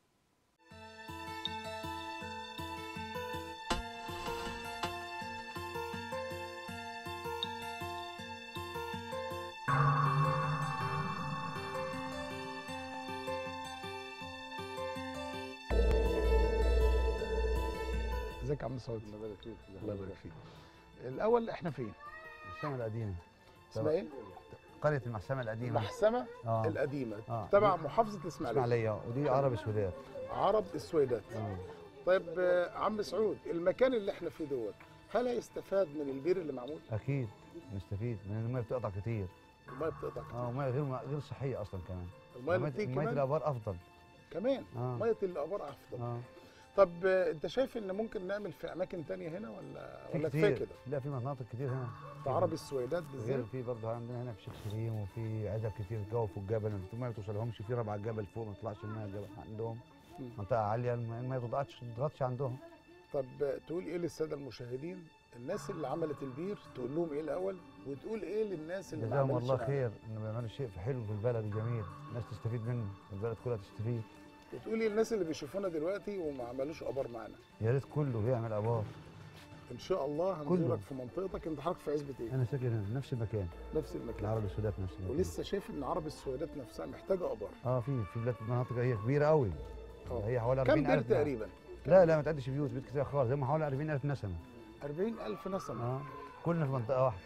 ازيك يا عم سعود الله يبارك فيك الله يبارك فيك الاول احنا فين المحسمة القديمة اسمها ايه قرية المحسمة القديمة المحسمه اه القديمه اه تبع دي محافظه الاسماعيليه اسماعيلية ودي عرب اسودات عرب السويدات اه طيب آه، عم سعود المكان اللي احنا فيه دوت هل هيستفاد من البير اللي معمول اكيد نستفيد من المية بتقطع كتير الميه بتقطع كتير اه ومية غير غير صحية اصلا كمان الميه اللي بتيجي مية كمان الابار افضل كمان اه ميه الابار افضل اه طب آه، انت شايف ان ممكن نعمل في اماكن تانية هنا ولا في ولا كفايه كتير كده لا في مناطق كتير هنا في عرب السويدات بالذات غير في برضه عندنا هنا في شيخ سليم وفي عزب كتير جو فوق الجبل الميه ما توصلهمش في ربع الجبل فوق ما تطلعش الميه الجبل عندهم مم. منطقة عالية الميه ما تضغطش ما تضغطش عندهم طب آه، تقول ايه للساده المشاهدين الناس اللي عملت البير تقول لهم ايه الاول وتقول ايه للناس اللي ما جزاهم عملتش الله العمل؟ خير انه بيعملوا شيء حلو في البلد الجميل الناس تستفيد منه البلد كلها تستفيد وتقولي للناس اللي بيشوفونا دلوقتي وما عملوش ابار معانا يا ريت كله يعمل ابار ان شاء الله كله. هنزورك في منطقتك انت حضرتك في عزبه ايه انا ساكن هنا نفس المكان نفس المكان العرب السودات نفس المكان ولسه شايف ان عرب السويدات نفسها محتاجه ابار اه في في بلاد مناطق هي كبيره قوي اه هي حوالي كم 40000 بير تقريبا لا لا ما تعدش بيوت بيوت كتير خالص هم حوالي 40000 نسمه 40000 نسمه اه كلنا في منطقه واحده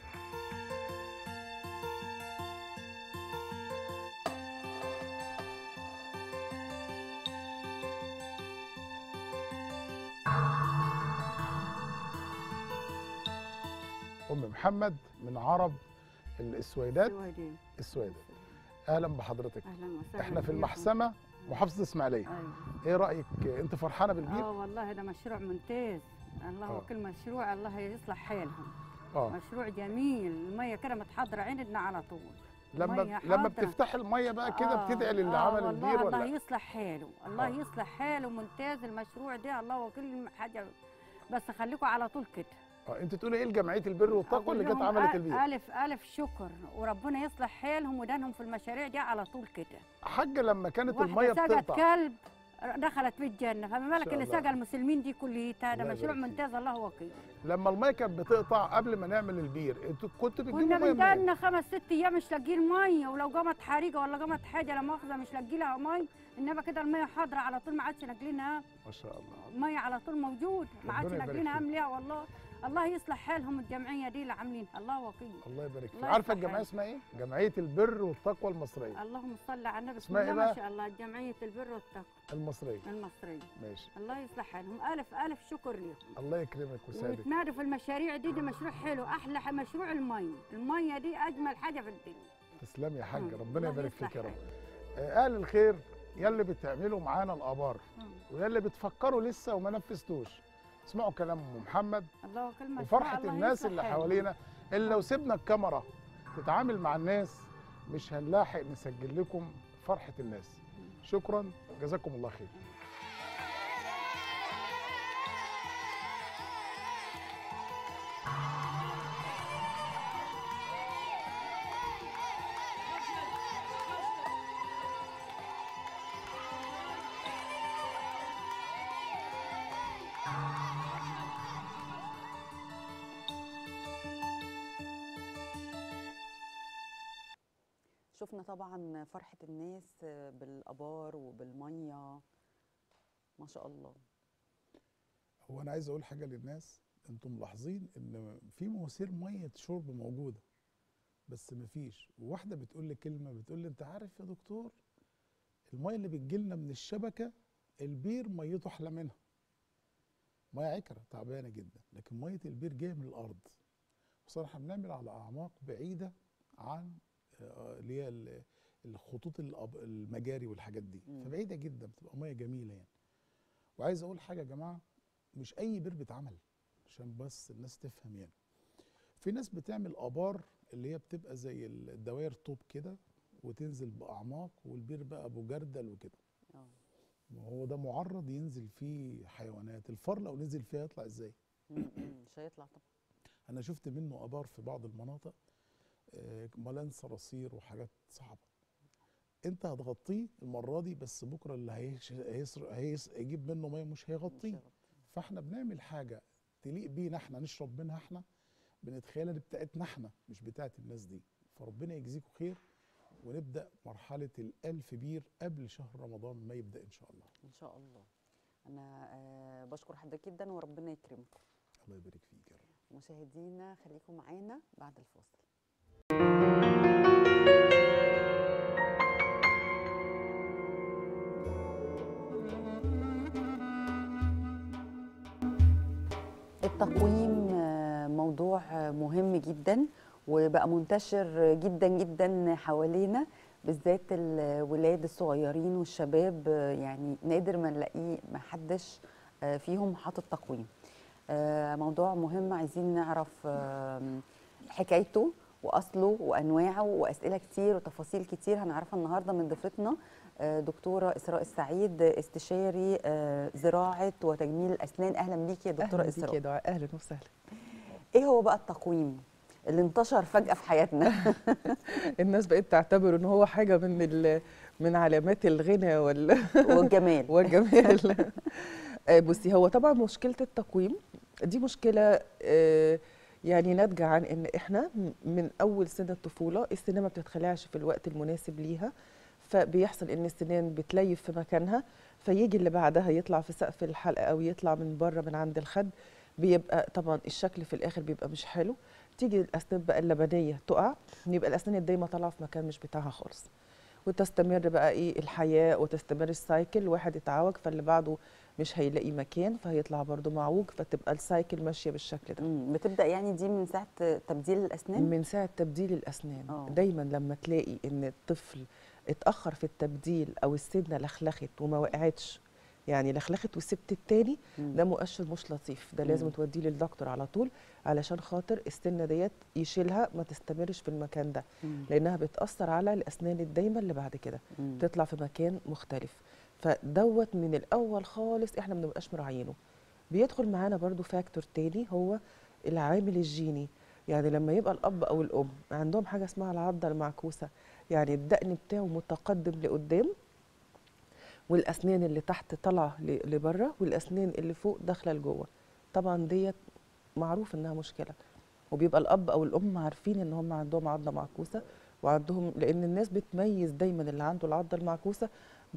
ام محمد من عرب السويدات سويدين السويدات اهلا بحضرتك اهلا وسهلا احنا في بيكم. المحسمه محافظه اسماعيليه ايوه ايه رايك انت فرحانه بالبير اه والله ده مشروع ممتاز الله آه. وكل مشروع الله يصلح حالهم اه مشروع جميل الميه كده متحضره عندنا على طول لما مية لما حاضرة. بتفتح الميه بقى كده آه، بتدعي للي آه عمل والله البير الله ولا يصلح حاله الله آه. يصلح حاله ممتاز المشروع ده الله وكل حاجه بس خليكم على طول كده اه انت تقولي ايه لجمعيه البر والتقوى اللي جت أقول لهم عملت أ- البير الف الف شكر وربنا يصلح حالهم ودانهم في المشاريع دي على طول كده حاجه لما كانت واحدة الميه سقت بتقطع كلب دخلت في الجنه فما بالك شاء اللي الله. سقى المسلمين دي كلها ده الله مشروع يبارك فيك. ممتاز الله وكيل لما الميه كانت بتقطع قبل ما نعمل البير انتوا كنتوا بتجيبوا كنا ميه منين؟ بندلنا خمس ست ايام مش لاقيين ميه ولو قامت حريقه ولا قامت حاجه لا مؤاخذه مش لاقي لها ميه انما كده الميه حاضره على طول ما عادش ناقلينها ما شاء الله ميه على طول موجود ما عادش ربنا يبارك ناقلينها فيك. ليها والله الله يصلح حالهم الجمعيه دي اللي عاملينها الله وكيل الله يبارك فيك الله عارفه يصلح الجمعيه حالك. اسمها ايه؟ جمعيه البر والتقوى المصريه اللهم صل على النبي بسم اسمها إيه الله ما بقى؟ شاء الله جمعيه البر والتقوى المصريه المصريه ماشي الله يصلح حالهم الف الف شكر لهم الله يكرمك ويسعدك ويتنادوا في المشاريع دي دي مشروع حلو احلى ح- مشروع الميه الميه دي اجمل حاجه في الدنيا تسلمي يا حاجه مم. ربنا الله يبارك يصلح فيك يا رب حالك. آه، اهل الخير يلي بتعملوا معانا الابار مم. ويلي بتفكروا لسه وما نفذتوش اسمعوا كلام ام محمد الله وكل مشروع وفرحه الله الناس يصلح اللي حالهم. حوالينا اللي لو سيبنا الكاميرا تتعامل مع الناس مش هنلاحق نسجل لكم فرحه الناس شكرا جزاكم الله خير شفنا طبعا فرحة الناس بالآبار وبالمية ما شاء الله هو انا عايز اقول حاجه للناس انتم ملاحظين ان في مواسير ميه شرب موجوده بس مفيش وواحده بتقول لي كلمه بتقول لي انت عارف يا دكتور الميه اللي بتجيلنا من الشبكه البير ميته احلى منها ميه عكره تعبانه جدا لكن ميه البير جايه من الارض بصراحه بنعمل على اعماق بعيده عن آه، اللي هي ال- الخطوط الأب- المجاري والحاجات دي مم. فبعيده جدا بتبقى ميه جميله يعني وعايز اقول حاجه يا جماعه مش اي بير بيتعمل عشان بس الناس تفهم يعني في ناس بتعمل ابار اللي هي بتبقى زي الدوائر طوب كده وتنزل باعماق والبير بقى ابو جردل وكده اه وهو ده معرض ينزل فيه حيوانات الفار لو نزل فيها يطلع ازاي م- م، مش هيطلع طبعا انا شفت منه ابار في بعض المناطق آه، ملان صراصير وحاجات صعبه انت هتغطيه المره دي بس بكره اللي هيش هيسر هيس هيجيب منه ميه مش مش هيغطيه هيغطي. فاحنا بنعمل حاجه تليق بينا احنا نشرب منها احنا بنتخيلها دي بتاعتنا احنا مش بتاعت الناس دي فربنا يجزيكم خير ونبدا مرحله الألف بير قبل شهر رمضان ما يبدا ان شاء الله ان شاء الله انا آه، بشكر حضرتك جدا وربنا يكرمكم الله يبارك فيك يا رب مشاهدينا خليكم معانا بعد الفاصل التقويم آه، موضوع آه، مهم جدا وبقى منتشر جدا جدا حوالينا بالذات الولاد الصغيرين والشباب آه، يعني نادر ما نلاقيه ما حدش آه، فيهم حاطط تقويم آه، موضوع مهم عايزين نعرف آم، حكايته واصله وانواعه واسئله كتير وتفاصيل كتير هنعرفها النهارده من ضيفتنا آه، دكتوره اسراء السعيد استشاري آه، زراعه وتجميل الاسنان اهلا بيكي يا دكتوره اهلا بيك يا اسراء دعاء اهلا وسهلا ايه هو بقى التقويم اللي انتشر فجاه في حياتنا الناس بقت تعتبر ان هو حاجه من ال- من علامات الغنى وال والجمال والجمال آه، بصي هو طبعا مشكله التقويم دي مشكله آه، يعني ناتجه عن ان احنا م- من اول سن الطفوله السنان ما بتتخلعش في الوقت المناسب ليها فبيحصل ان السنان بتليف في مكانها فيجي اللي بعدها يطلع في سقف الحلقه او يطلع من بره من عند الخد بيبقى طبعا الشكل في الاخر بيبقى مش حلو تيجي الاسنان بقى اللبنيه تقع يبقى الاسنان الدايمه طالعه في مكان مش بتاعها خالص وتستمر بقى ايه الحياه وتستمر السايكل واحد يتعوج فاللي بعده مش هيلاقي مكان فهيطلع برضه معوج فتبقى السايكل ماشيه بالشكل ده مم، بتبدا يعني دي من ساعه تبديل الاسنان من ساعه تبديل الاسنان آه. دايما لما تلاقي ان الطفل اتاخر في التبديل او السنه لخلخت وما وقعتش يعني لخلخت وسبت التاني مم. ده مؤشر مش لطيف ده لازم مم. توديه للدكتور على طول علشان خاطر السنه ديت يشيلها ما تستمرش في المكان ده مم. لانها بتاثر على الاسنان الدايمه اللي بعد كده مم. تطلع في مكان مختلف فدوت من الاول خالص احنا ما بنبقاش مراعينه بيدخل معانا برضو فاكتور تاني هو العامل الجيني يعني لما يبقى الاب او الام عندهم حاجه اسمها العضه المعكوسه يعني الدقن بتاعه متقدم لقدام والاسنان اللي تحت طالعه ل- لبره والاسنان اللي فوق داخله لجوه طبعا ديت معروف انها مشكله وبيبقى الاب او الام عارفين ان هم عندهم عضه معكوسه وعندهم لان الناس بتميز دايما اللي عنده العضه المعكوسه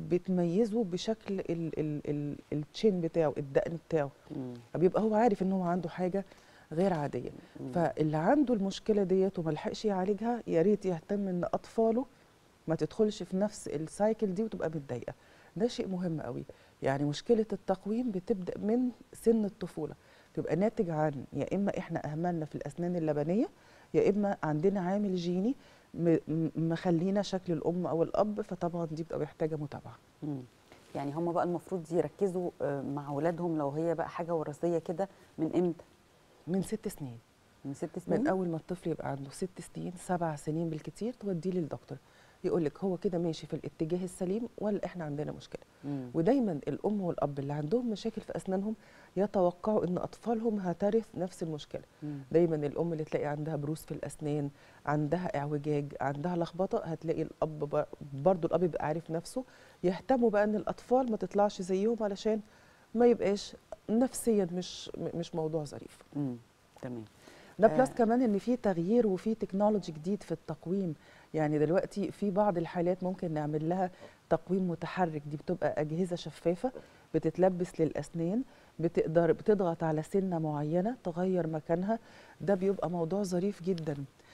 بتميزه بشكل ال ال ال التشين بتاعه الدقن بتاعه مم. فبيبقى هو عارف ان هو عنده حاجه غير عاديه مم. فاللي عنده المشكله ديت وما لحقش يعالجها يا ريت يهتم ان اطفاله ما تدخلش في نفس السايكل دي وتبقى متضايقه ده شيء مهم قوي يعني مشكله التقويم بتبدا من سن الطفوله تبقى ناتج عن يا اما احنا اهملنا في الاسنان اللبنيه يا اما عندنا عامل جيني م- م- مخلينا شكل الام او الاب فطبعا دي بتبقى محتاجه متابعه مم. يعني هم بقى المفروض يركزوا آه، مع اولادهم لو هي بقى حاجه وراثيه كده من امتى؟ من ست سنين من ست سنين؟ من اول ما الطفل يبقى عنده ست سنين سبع سنين بالكتير توديه للدكتور يقول لك هو كده ماشي في الاتجاه السليم ولا احنا عندنا مشكله مم. ودايما الام والاب اللي عندهم مشاكل في اسنانهم يتوقعوا ان اطفالهم هترث نفس المشكله مم. دايما الام اللي تلاقي عندها بروز في الاسنان عندها اعوجاج عندها لخبطه هتلاقي الاب ب- برضو الاب يبقى عارف نفسه يهتموا بقى ان الاطفال ما تطلعش زيهم علشان ما يبقاش نفسيا مش م- مش موضوع ظريف مم. تمام ده آه. بلس كمان ان في تغيير وفي تكنولوجي جديد في التقويم يعني دلوقتي في بعض الحالات ممكن نعمل لها تقويم متحرك دي بتبقى اجهزه شفافه بتتلبس للاسنان بتقدر بتضغط على سنه معينه تغير مكانها ده بيبقى موضوع ظريف جدا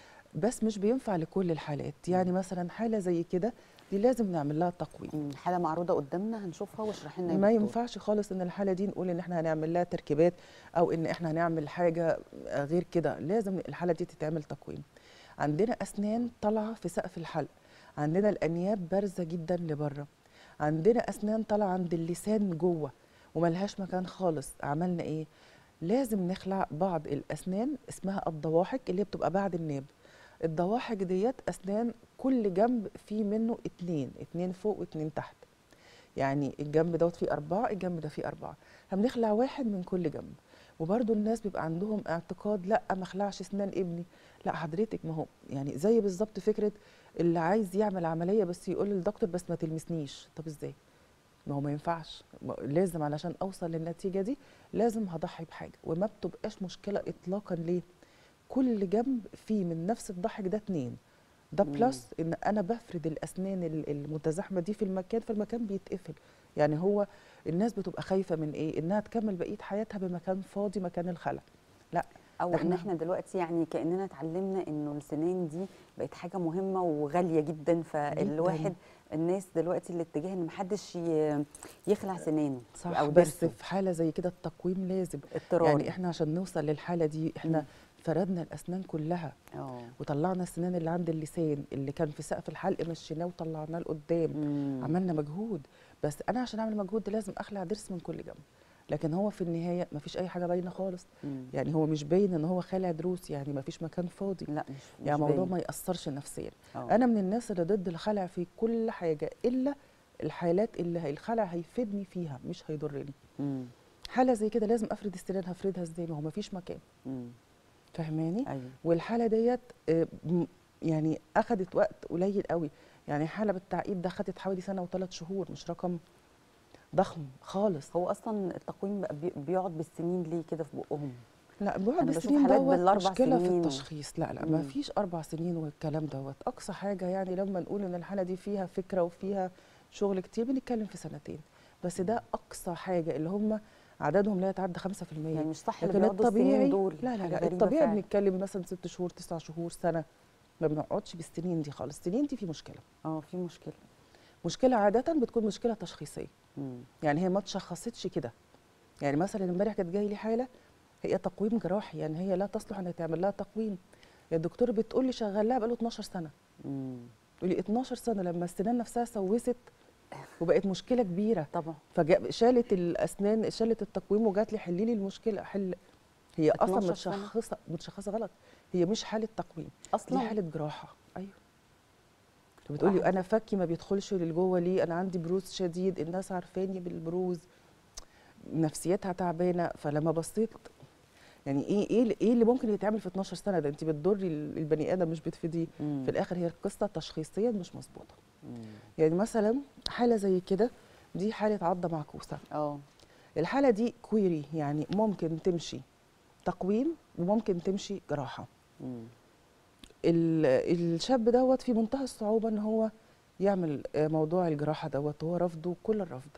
بس مش بينفع لكل الحالات يعني مثلا حاله زي كده دي لازم نعمل لها تقويم مم. حاله معروضه قدامنا هنشوفها واشرحي لنا يا ما دكتور. ينفعش خالص ان الحاله دي نقول ان احنا هنعمل لها تركيبات او ان احنا هنعمل حاجه غير كده لازم الحاله دي تتعمل تقويم عندنا اسنان طالعه في سقف الحلق عندنا الانياب بارزه جدا لبره عندنا اسنان طالعه عند اللسان جوه وملهاش مكان خالص عملنا ايه لازم نخلع بعض الاسنان اسمها الضواحك اللي هي بتبقى بعد الناب الضواحك ديت اسنان كل جنب فيه منه اتنين اتنين فوق واتنين تحت يعني الجنب دوت فيه أربعة الجنب ده فيه أربعة هنخلع واحد من كل جنب وبرضو الناس بيبقى عندهم اعتقاد لا ما اخلعش اسنان ابني لا حضرتك ما هو يعني زي بالظبط فكره اللي عايز يعمل عمليه بس يقول للدكتور بس ما تلمسنيش طب ازاي ما هو ما ينفعش ما- لازم علشان اوصل للنتيجه دي لازم هضحي بحاجه وما بتبقاش مشكله اطلاقا ليه كل جنب فيه من نفس الضحك ده اتنين ده مم. بلس ان انا بفرد الاسنان ال- المتزاحمه دي في المكان فالمكان بيتقفل يعني هو الناس بتبقى خايفه من ايه انها تكمل بقيه حياتها بمكان فاضي مكان الخلع لا او ده ان احنا دلوقتي يعني كاننا اتعلمنا انه السنان دي بقت حاجه مهمه وغاليه جدا فالواحد الناس دلوقتي الاتجاه ان محدش ي- يخلع سنانه صح او بس ضرسه في حاله زي كده التقويم لازم اضطراري يعني احنا عشان نوصل للحاله دي احنا مم. فردنا الاسنان كلها اه وطلعنا السنان اللي عند اللسان اللي كان في سقف الحلق مشيناه وطلعناه لقدام مم. عملنا مجهود بس انا عشان اعمل مجهود ده لازم اخلع ضرس من كل جنب لكن هو في النهايه مفيش اي حاجه باينه خالص مم. يعني هو مش باين ان هو خالع ضروس يعني مفيش مكان فاضي لا مش مش يعني موضوع باين. ما ياثرش نفسيا آه. انا من الناس اللي ضد الخلع في كل حاجه الا الحالات اللي هي الخلع هيفيدني فيها مش هيضرني مم. حاله زي كده لازم افرد السنان هفردها ازاي ما هو مفيش مكان مم. فاهماني ايوه والحاله ديت آه، م- يعني اخذت وقت قليل قوي يعني حاله بالتعقيد ده خدت حوالي سنه وثلاث شهور مش رقم ضخم خالص هو اصلا التقويم بقى بي- بيقعد بالسنين ليه كده في بقهم لا بيقعد أنا بشوف بالسنين حالات دوت بالأربع مشكله في سنين و- التشخيص لا لا ما مم. فيش اربع سنين والكلام دوت اقصى حاجه يعني لما نقول ان الحاله دي فيها فكره وفيها شغل كتير بنتكلم في سنتين بس ده اقصى حاجه اللي هم عددهم لا يتعدى 5% يعني مش صح اللي لكن بيقعدوا السنين الطبيعي دول لا لا حاجة لا غريبة الطبيعي فعلا. بنتكلم مثلا ست شهور تسع شهور سنه ما بنقعدش بالسنين دي خالص السنين دي في مشكله اه في مشكله مشكله عاده بتكون مشكله تشخيصيه مم. يعني هي ما اتشخصتش كده يعني مثلا امبارح كانت جاي لي حاله هي تقويم جراحي يعني هي لا تصلح انها تعمل لها تقويم الدكتور بتقول لي شغال لها بقاله 12 سنه مم. تقولي 12 سنه لما السنان نفسها سوست وبقت مشكله كبيره طبعا فشالت الاسنان شالت التقويم وجات لي حلي لي المشكله حل هي اصلا 12 سنة؟ متشخصه متشخصه غلط هي مش حاله تقويم اصلا دي حاله جراحه ايوه بتقولي انا فكي ما بيدخلش لجوه ليه انا عندي بروز شديد الناس عارفاني بالبروز نفسيتها تعبانه فلما بصيت يعني ايه ايه ايه اللي ممكن يتعمل في 12 سنه ده انت بتضري البني ادم مش بتفيديه مم. في الاخر هي القصه تشخيصيا مش مظبوطه مم. يعني مثلا حاله زي كده دي حاله عضه معكوسه اه الحاله دي كويري يعني ممكن تمشي تقويم وممكن تمشي جراحه مم. ال- الشاب دوت في منتهى الصعوبه ان هو يعمل آه، موضوع الجراحه دوت وهو رفضه كل الرفض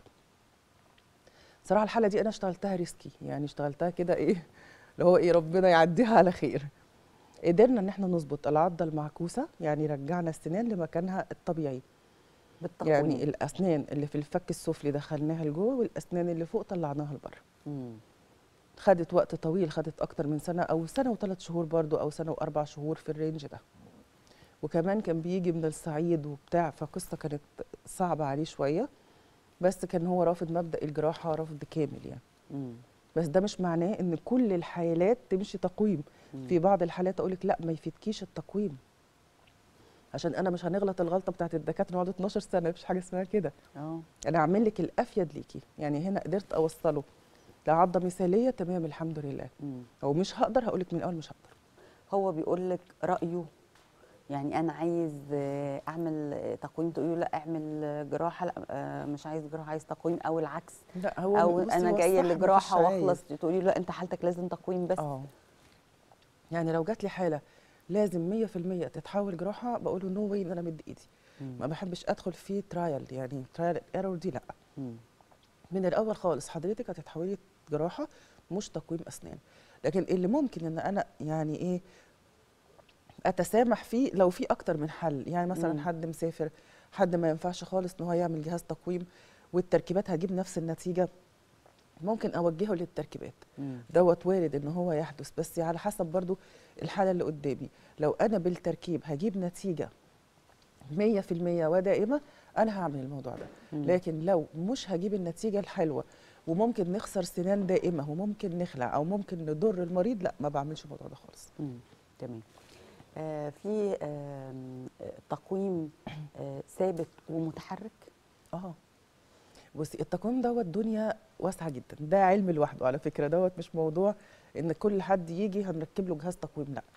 صراحه الحاله دي انا اشتغلتها ريسكي يعني اشتغلتها كده ايه اللي هو ايه ربنا يعديها على خير قدرنا ان احنا نظبط العضه المعكوسه يعني رجعنا السنان لمكانها الطبيعي بالتقويم يعني الاسنان اللي في الفك السفلي دخلناها لجوه والاسنان اللي فوق طلعناها لبره مم. خدت وقت طويل خدت اكتر من سنه او سنه وثلاث شهور برضو او سنه واربع شهور في الرينج ده وكمان كان بيجي من الصعيد وبتاع فقصه كانت صعبه عليه شويه بس كان هو رافض مبدا الجراحه رفض كامل يعني مم. بس ده مش معناه ان كل الحالات تمشي تقويم مم. في بعض الحالات اقول لك لا ما يفيدكيش التقويم عشان انا مش هنغلط الغلطه بتاعت الدكاتره نقعد 12 سنه مفيش حاجه اسمها كده اه انا اعمل لك الافيد ليكي يعني هنا قدرت اوصله لعضه مثاليه تمام الحمد لله مم. او مش هقدر هقول لك من الاول مش هقدر هو بيقول لك رايه يعني انا عايز آه، اعمل آه، تقويم تقولي له لا اعمل آه، جراحه لا آه، مش عايز جراحه عايز تقويم او العكس لا هو او بصي انا هو جايه الصح لجراحه مفيش عيب. واخلص تقولي له لا انت حالتك لازم تقويم بس اه يعني لو جات لي حاله لازم 100% تتحول جراحه بقول له نو واي ان انا مد ايدي مم. ما بحبش ادخل في ترايل يعني ترايل ايرور دي لا مم. من الاول خالص حضرتك هتتحولي جراحه مش تقويم اسنان لكن اللي ممكن ان انا يعني ايه اتسامح فيه لو في اكتر من حل يعني مثلا مم. حد مسافر حد ما ينفعش خالص ان هو يعمل جهاز تقويم والتركيبات هتجيب نفس النتيجه ممكن اوجهه للتركيبات مم. دوت وارد ان هو يحدث بس على حسب برضو الحاله اللي قدامي لو انا بالتركيب هجيب نتيجه 100% ودائمه انا هعمل الموضوع ده مم. لكن لو مش هجيب النتيجه الحلوه وممكن نخسر سنان دائمه وممكن نخلع او ممكن نضر المريض لا ما بعملش الموضوع ده خالص مم. تمام آه في آم، آه تقويم آه ثابت ومتحرك اه بصي التقويم دوت دنيا واسعه جدا ده علم لوحده على فكره دوت مش موضوع ان كل حد يجي هنركب له جهاز تقويم لا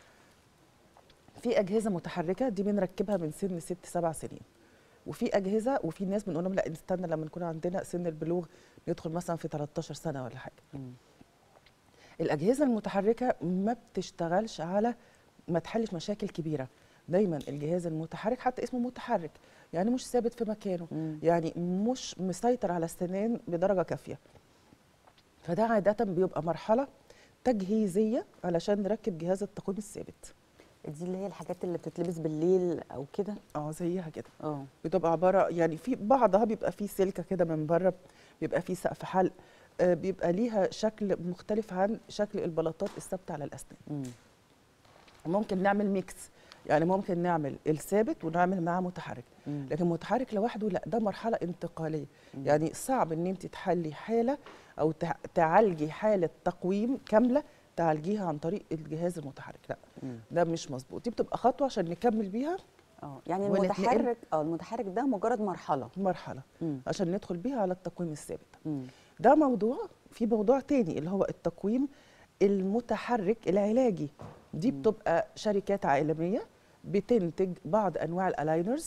في اجهزه متحركه دي بنركبها من سن ست سبع سنين وفي اجهزه وفي ناس بنقول لهم لا نستنى لما نكون عندنا سن البلوغ ندخل مثلا في 13 سنه ولا حاجه مم. الاجهزه المتحركه ما بتشتغلش على ما تحلش مشاكل كبيره دايما الجهاز المتحرك حتى اسمه متحرك يعني مش ثابت في مكانه مم. يعني مش مسيطر على السنان بدرجه كافيه فده عاده بيبقى مرحله تجهيزيه علشان نركب جهاز التقويم الثابت دي اللي هي الحاجات اللي بتتلبس بالليل او كده اه زيها كده اه بتبقى عباره يعني في بعضها بيبقى فيه سلكه كده من بره بيبقى فيه سقف حلق آه، بيبقى ليها شكل مختلف عن شكل البلاطات الثابته على الاسنان مم. ممكن نعمل ميكس يعني ممكن نعمل الثابت ونعمل معاه متحرك مم. لكن متحرك لوحده لا ده مرحله انتقاليه مم. يعني صعب ان انت تحلي حاله او تع- تعالجي حاله تقويم كامله تعالجيها عن طريق الجهاز المتحرك لا مم. ده مش مظبوط دي بتبقى خطوه عشان نكمل بيها اه يعني ونتنقل- المتحرك اه المتحرك ده مجرد مرحله مرحله مم. عشان ندخل بيها على التقويم الثابت مم. ده موضوع في موضوع تاني اللي هو التقويم المتحرك العلاجي دي مم. بتبقى شركات عالميه بتنتج بعض انواع الالاينرز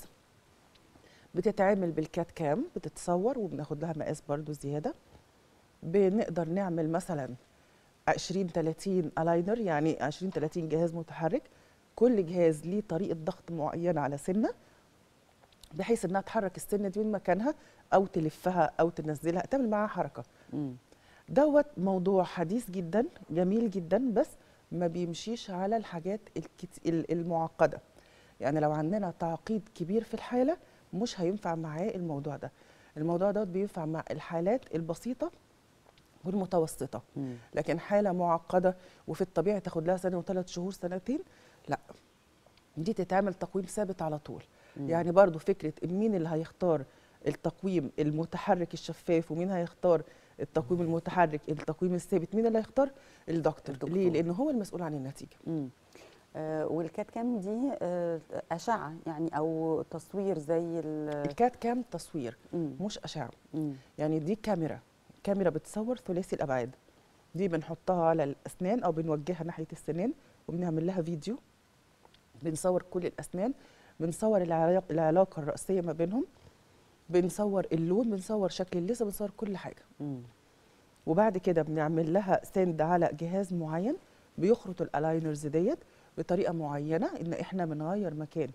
بتتعمل بالكات كام بتتصور وبناخد لها مقاس برضو زياده بنقدر نعمل مثلا 20 30 الاينر يعني 20 30 جهاز متحرك كل جهاز ليه طريقه ضغط معينه على سنه بحيث انها تحرك السنه دي من مكانها او تلفها او تنزلها تعمل معاها حركه مم. دوت موضوع حديث جدا جميل جدا بس ما بيمشيش على الحاجات الكت... ال- المعقده يعني لو عندنا تعقيد كبير في الحاله مش هينفع معاه الموضوع ده الموضوع دوت بينفع مع الحالات البسيطه والمتوسطه مم. لكن حاله معقده وفي الطبيعي تاخد لها سنه وثلاث شهور سنتين لا دي تتعمل تقويم ثابت على طول مم. يعني برضو فكره مين اللي هيختار التقويم المتحرك الشفاف ومين هيختار التقويم المتحرك التقويم الثابت مين اللي هيختار الدكتور, الدكتور. ليه لانه هو المسؤول عن النتيجه مم. آه والكات كام دي آه اشعه يعني او تصوير زي ال- الكات كام تصوير مم. مش اشعه مم. يعني دي كاميرا كاميرا بتصور ثلاثي الابعاد دي بنحطها على الاسنان او بنوجهها ناحيه السنان وبنعمل لها فيديو بنصور كل الاسنان بنصور العلاقه, العلاقة الرئيسيه ما بينهم بنصور اللون بنصور شكل اللثه بنصور كل حاجه مم. وبعد كده بنعمل لها سند على جهاز معين بيخرط الالاينرز ديت بطريقه معينه ان احنا بنغير مكان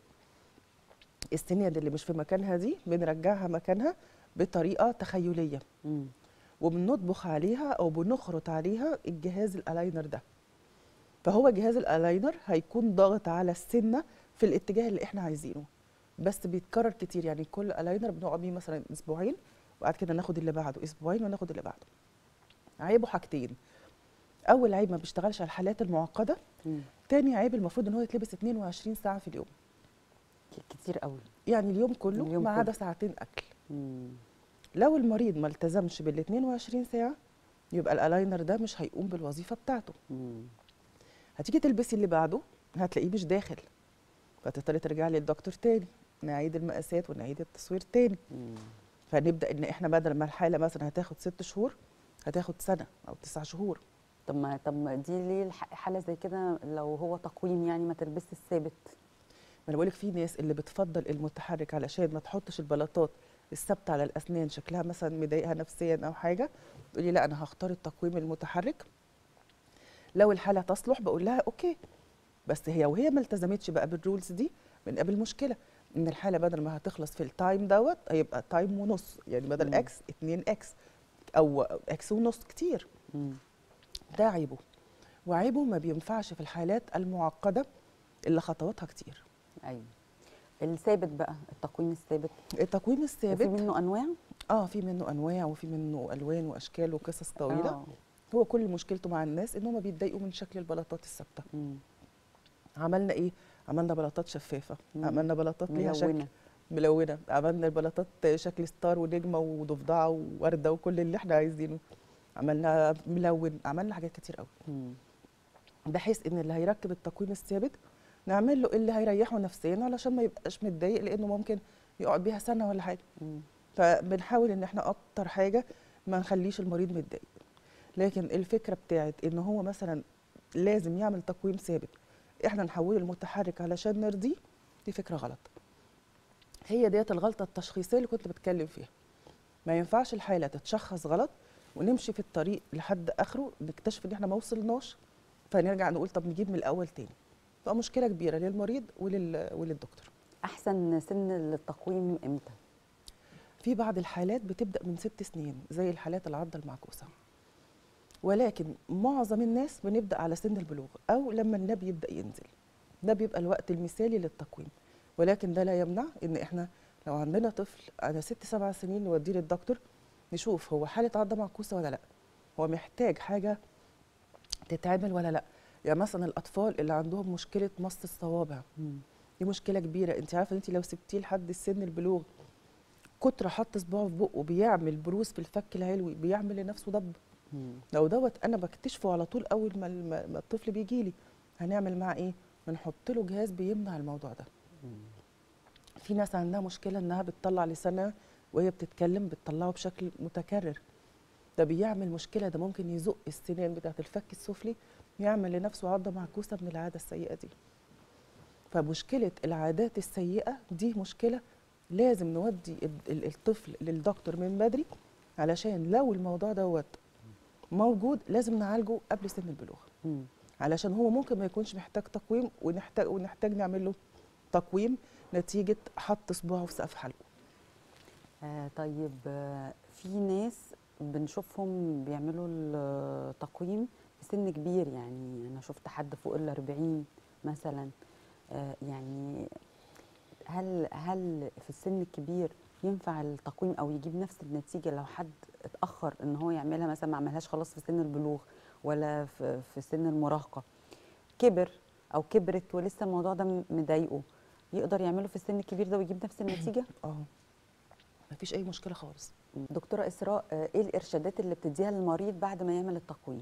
السنان اللي مش في مكانها دي بنرجعها مكانها بطريقه تخيليه مم. وبنطبخ عليها او بنخرط عليها الجهاز الالاينر ده فهو جهاز الالاينر هيكون ضاغط على السنه في الاتجاه اللي احنا عايزينه بس بيتكرر كتير يعني كل الاينر بنقعد بيه مثلا اسبوعين وبعد كده ناخد اللي بعده اسبوعين وناخد اللي بعده عيبه حاجتين اول عيب ما بيشتغلش على الحالات المعقده مم. تاني عيب المفروض ان هو يتلبس 22 ساعه في اليوم كتير قوي يعني اليوم كله اليوم ما عدا كله. ساعتين اكل مم. لو المريض ما التزمش بال 22 ساعه يبقى الالاينر ده مش هيقوم بالوظيفه بتاعته مم. هتيجي تلبسي اللي بعده هتلاقيه مش داخل فتضطري ترجعي للدكتور تاني نعيد المقاسات ونعيد التصوير تاني مم. فنبدا ان احنا بدل ما الحاله مثلا هتاخد ست شهور هتاخد سنه او تسع شهور طب ما طب ما دي ليه الح- حاله زي كده لو هو تقويم يعني ما تلبسش الثابت ما انا بقولك في ناس اللي بتفضل المتحرك علشان ما تحطش البلاطات الثابته على الاسنان شكلها مثلا مضايقها نفسيا او حاجه تقولي لا انا هختار التقويم المتحرك لو الحاله تصلح بقول لها اوكي بس هي وهي ما التزمتش بقى بالرولز دي بنقابل مشكله ان الحاله بدل ما هتخلص في التايم دوت هيبقى تايم ونص يعني بدل مم. اكس 2 اكس او اكس ونص كتير مم. ده عيبه وعيبه ما بينفعش في الحالات المعقده اللي خطواتها كتير ايوه الثابت بقى التقويم الثابت التقويم وفي الثابت منه انواع اه في منه انواع وفي منه الوان واشكال وقصص طويله آه. هو كل مشكلته مع الناس ان هم بيتضايقوا من شكل البلاطات الثابته مم. عملنا ايه عملنا بلاطات شفافه مم. عملنا بلاطات ليها شكل ملونه ملونه عملنا البلاطات شكل ستار ونجمه وضفدعه وورده وكل اللي احنا عايزينه عملنا ملون عملنا حاجات كتير قوي مم. بحيث ان اللي هيركب التقويم الثابت نعمل له اللي هيريحه نفسيا علشان ما يبقاش متضايق لانه ممكن يقعد بيها سنه ولا حاجه مم. فبنحاول ان احنا اكتر حاجه ما نخليش المريض متضايق لكن الفكره بتاعت ان هو مثلا لازم يعمل تقويم ثابت احنا نحوله المتحرك علشان نرضيه دي فكره غلط هي ديت الغلطه التشخيصيه اللي كنت بتكلم فيها ما ينفعش الحاله تتشخص غلط ونمشي في الطريق لحد اخره نكتشف ان احنا ما وصلناش فنرجع نقول طب نجيب من الاول تاني تبقى مشكله كبيره للمريض ولل... وللدكتور احسن سن للتقويم امتى في بعض الحالات بتبدا من ست سنين زي الحالات العضه المعكوسه ولكن معظم الناس بنبدا على سن البلوغ او لما النبي يبدا ينزل ده بيبقى الوقت المثالي للتقويم ولكن ده لا يمنع ان احنا لو عندنا طفل على ست سبع سنين نوديه للدكتور نشوف هو حاله عضه معكوسه ولا لا هو محتاج حاجه تتعمل ولا لا يعني مثلا الاطفال اللي عندهم مشكله مص الصوابع مم. دي مشكله كبيره انت عارفه انت لو سبتيه لحد سن البلوغ كتر حط صباعه في بقه بيعمل بروز في الفك العلوي بيعمل لنفسه ضب مم. لو دوت انا بكتشفه على طول اول ما الم- ما الطفل بيجي لي هنعمل معاه ايه بنحط له جهاز بيمنع الموضوع ده في ناس عندها مشكله انها بتطلع لسانها وهي بتتكلم بتطلعه بشكل متكرر ده بيعمل مشكله ده ممكن يزق السنان بتاعه الفك السفلي يعمل لنفسه عضه معكوسه من العاده السيئه دي فمشكله العادات السيئه دي مشكله لازم نودي ال- ال- الطفل للدكتور من بدري علشان لو الموضوع دوت موجود لازم نعالجه قبل سن البلوغ مم. علشان هو ممكن ما يكونش محتاج تقويم ونحتاج ونحتاج نعمل له تقويم نتيجه حط صباعه في سقف حلقه آه طيب آه في ناس بنشوفهم بيعملوا التقويم في سن كبير يعني انا شفت حد فوق ال 40 مثلا آه يعني هل هل في السن الكبير ينفع التقويم او يجيب نفس النتيجه لو حد اتاخر ان هو يعملها مثلا ما عملهاش خلاص في سن البلوغ ولا في, في سن المراهقه كبر او كبرت ولسه الموضوع ده م- مضايقه يقدر يعمله في السن الكبير ده ويجيب نفس النتيجه اه مفيش اي مشكله خالص دكتوره اسراء آه، ايه الارشادات اللي بتديها للمريض بعد ما يعمل التقويم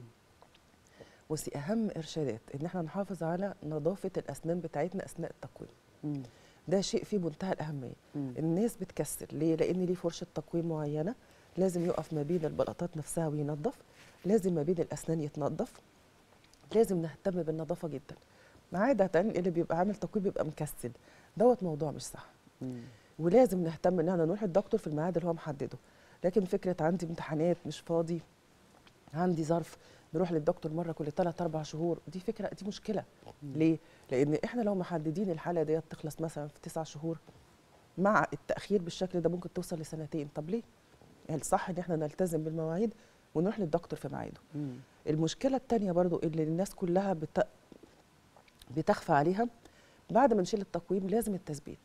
بصي اهم ارشادات ان احنا نحافظ على نظافه الاسنان بتاعتنا اثناء التقويم مم. ده شيء في منتهى الاهميه مم. الناس بتكسل ليه لان ليه فرشه تقويم معينه لازم يقف ما بين البلاطات نفسها وينظف لازم ما بين الاسنان يتنظف لازم نهتم بالنظافه جدا عاده اللي بيبقى عامل تقويم بيبقى مكسل دوت موضوع مش صح مم. ولازم نهتم ان احنا نروح الدكتور في الميعاد اللي هو محدده لكن فكره عندي امتحانات مش فاضي عندي ظرف نروح للدكتور مره كل 3 4 شهور دي فكره دي مشكله ليه لان احنا لو محددين الحاله ديت تخلص مثلا في 9 شهور مع التاخير بالشكل ده ممكن توصل لسنتين طب ليه يعني الصح ان احنا نلتزم بالمواعيد ونروح للدكتور في ميعاده مم. المشكله الثانيه برضو اللي الناس كلها بت... بتخفى عليها بعد ما نشيل التقويم لازم التثبيت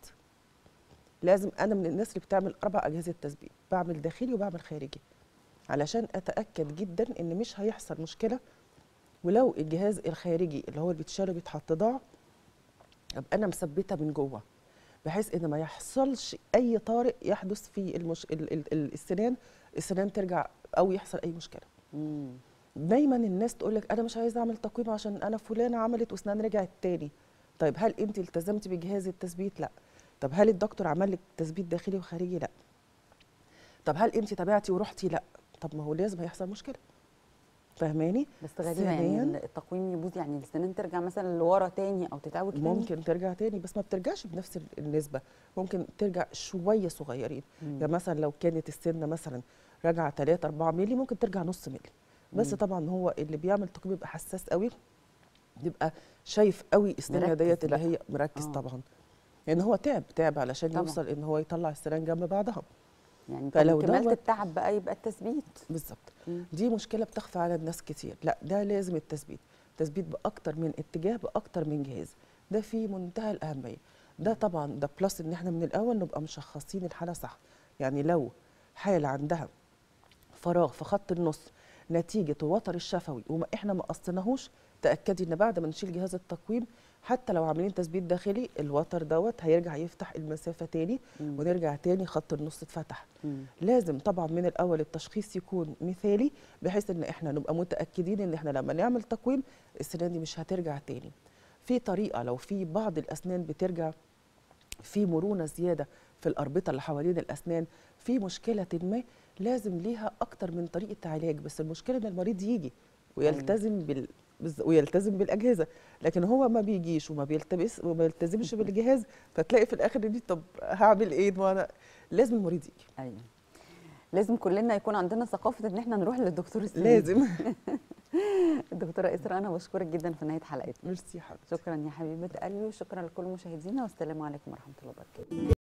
لازم انا من الناس اللي بتعمل اربع اجهزه تثبيت بعمل داخلي وبعمل خارجي علشان اتاكد جدا ان مش هيحصل مشكله ولو الجهاز الخارجي اللي هو اللي بيتشال وبيتحط ضاع ابقى انا مثبته من جوه بحيث ان ما يحصلش اي طارئ يحدث في المش... ال... ال... ال... السنان السنان ترجع او يحصل اي مشكله مم. دايما الناس تقول لك انا مش عايزه اعمل تقويم عشان انا فلانه عملت واسنان رجعت تاني طيب هل انت التزمتي بجهاز التثبيت لا طب هل الدكتور عمل لك تثبيت داخلي وخارجي لا طب هل انت تابعتي ورحتي لا طب ما هو لازم هيحصل مشكله فاهماني بس غالبا يعني التقويم يبوظ يعني السنان ترجع مثلا لورا تاني او تتعوج تاني ممكن ترجع تاني بس ما بترجعش بنفس النسبه ممكن ترجع شويه صغيرين مم. يعني مثلا لو كانت السنه مثلا راجعه 3 4 مللي ممكن ترجع نص مللي بس مم. طبعا هو اللي بيعمل تقويم بيبقى حساس قوي بيبقى شايف قوي السنه مركز ديت اللي بقى. هي مركز آه. طبعا لان هو تعب تعب علشان طبعاً. يوصل ان هو يطلع السنان جنب بعضها يعني فلو طب كمالة دوت- التعب بقى يبقى التثبيت بالظبط مم. دي مشكله بتخفى على الناس كتير لا ده لازم التثبيت تثبيت باكتر من اتجاه باكتر من جهاز ده في منتهى الاهميه ده طبعا ده بلس ان احنا من الاول نبقى مشخصين الحاله صح يعني لو حاله عندها فراغ في خط النص نتيجه الوتر الشفوي وما احنا ما قصيناهوش تاكدي ان بعد ما نشيل جهاز التقويم حتى لو عاملين تثبيت داخلي الوتر دوت هيرجع يفتح المسافه تاني مم. ونرجع تاني خط النص اتفتح مم. لازم طبعا من الاول التشخيص يكون مثالي بحيث ان احنا نبقى متاكدين ان احنا لما نعمل تقويم السنان دي مش هترجع تاني في طريقه لو في بعض الاسنان بترجع في مرونه زياده في الاربطه اللي حوالين الاسنان في مشكله ما لازم ليها اكتر من طريقه علاج بس المشكله ان المريض يجي ويلتزم بال بز- ويلتزم بالاجهزه لكن هو ما بيجيش وما بيلتبس وما يلتزمش بالجهاز فتلاقي في الاخر دي طب هعمل ايه وانا لازم المريض يجي ايوه لازم كلنا يكون عندنا ثقافه ان احنا نروح للدكتور السنان لازم الدكتوره اسراء انا بشكرك جدا في نهايه حلقتنا ميرسي يا حبيبتي شكرا يا حبيبه قلبي وشكرا لكل مشاهدينا والسلام عليكم ورحمه الله وبركاته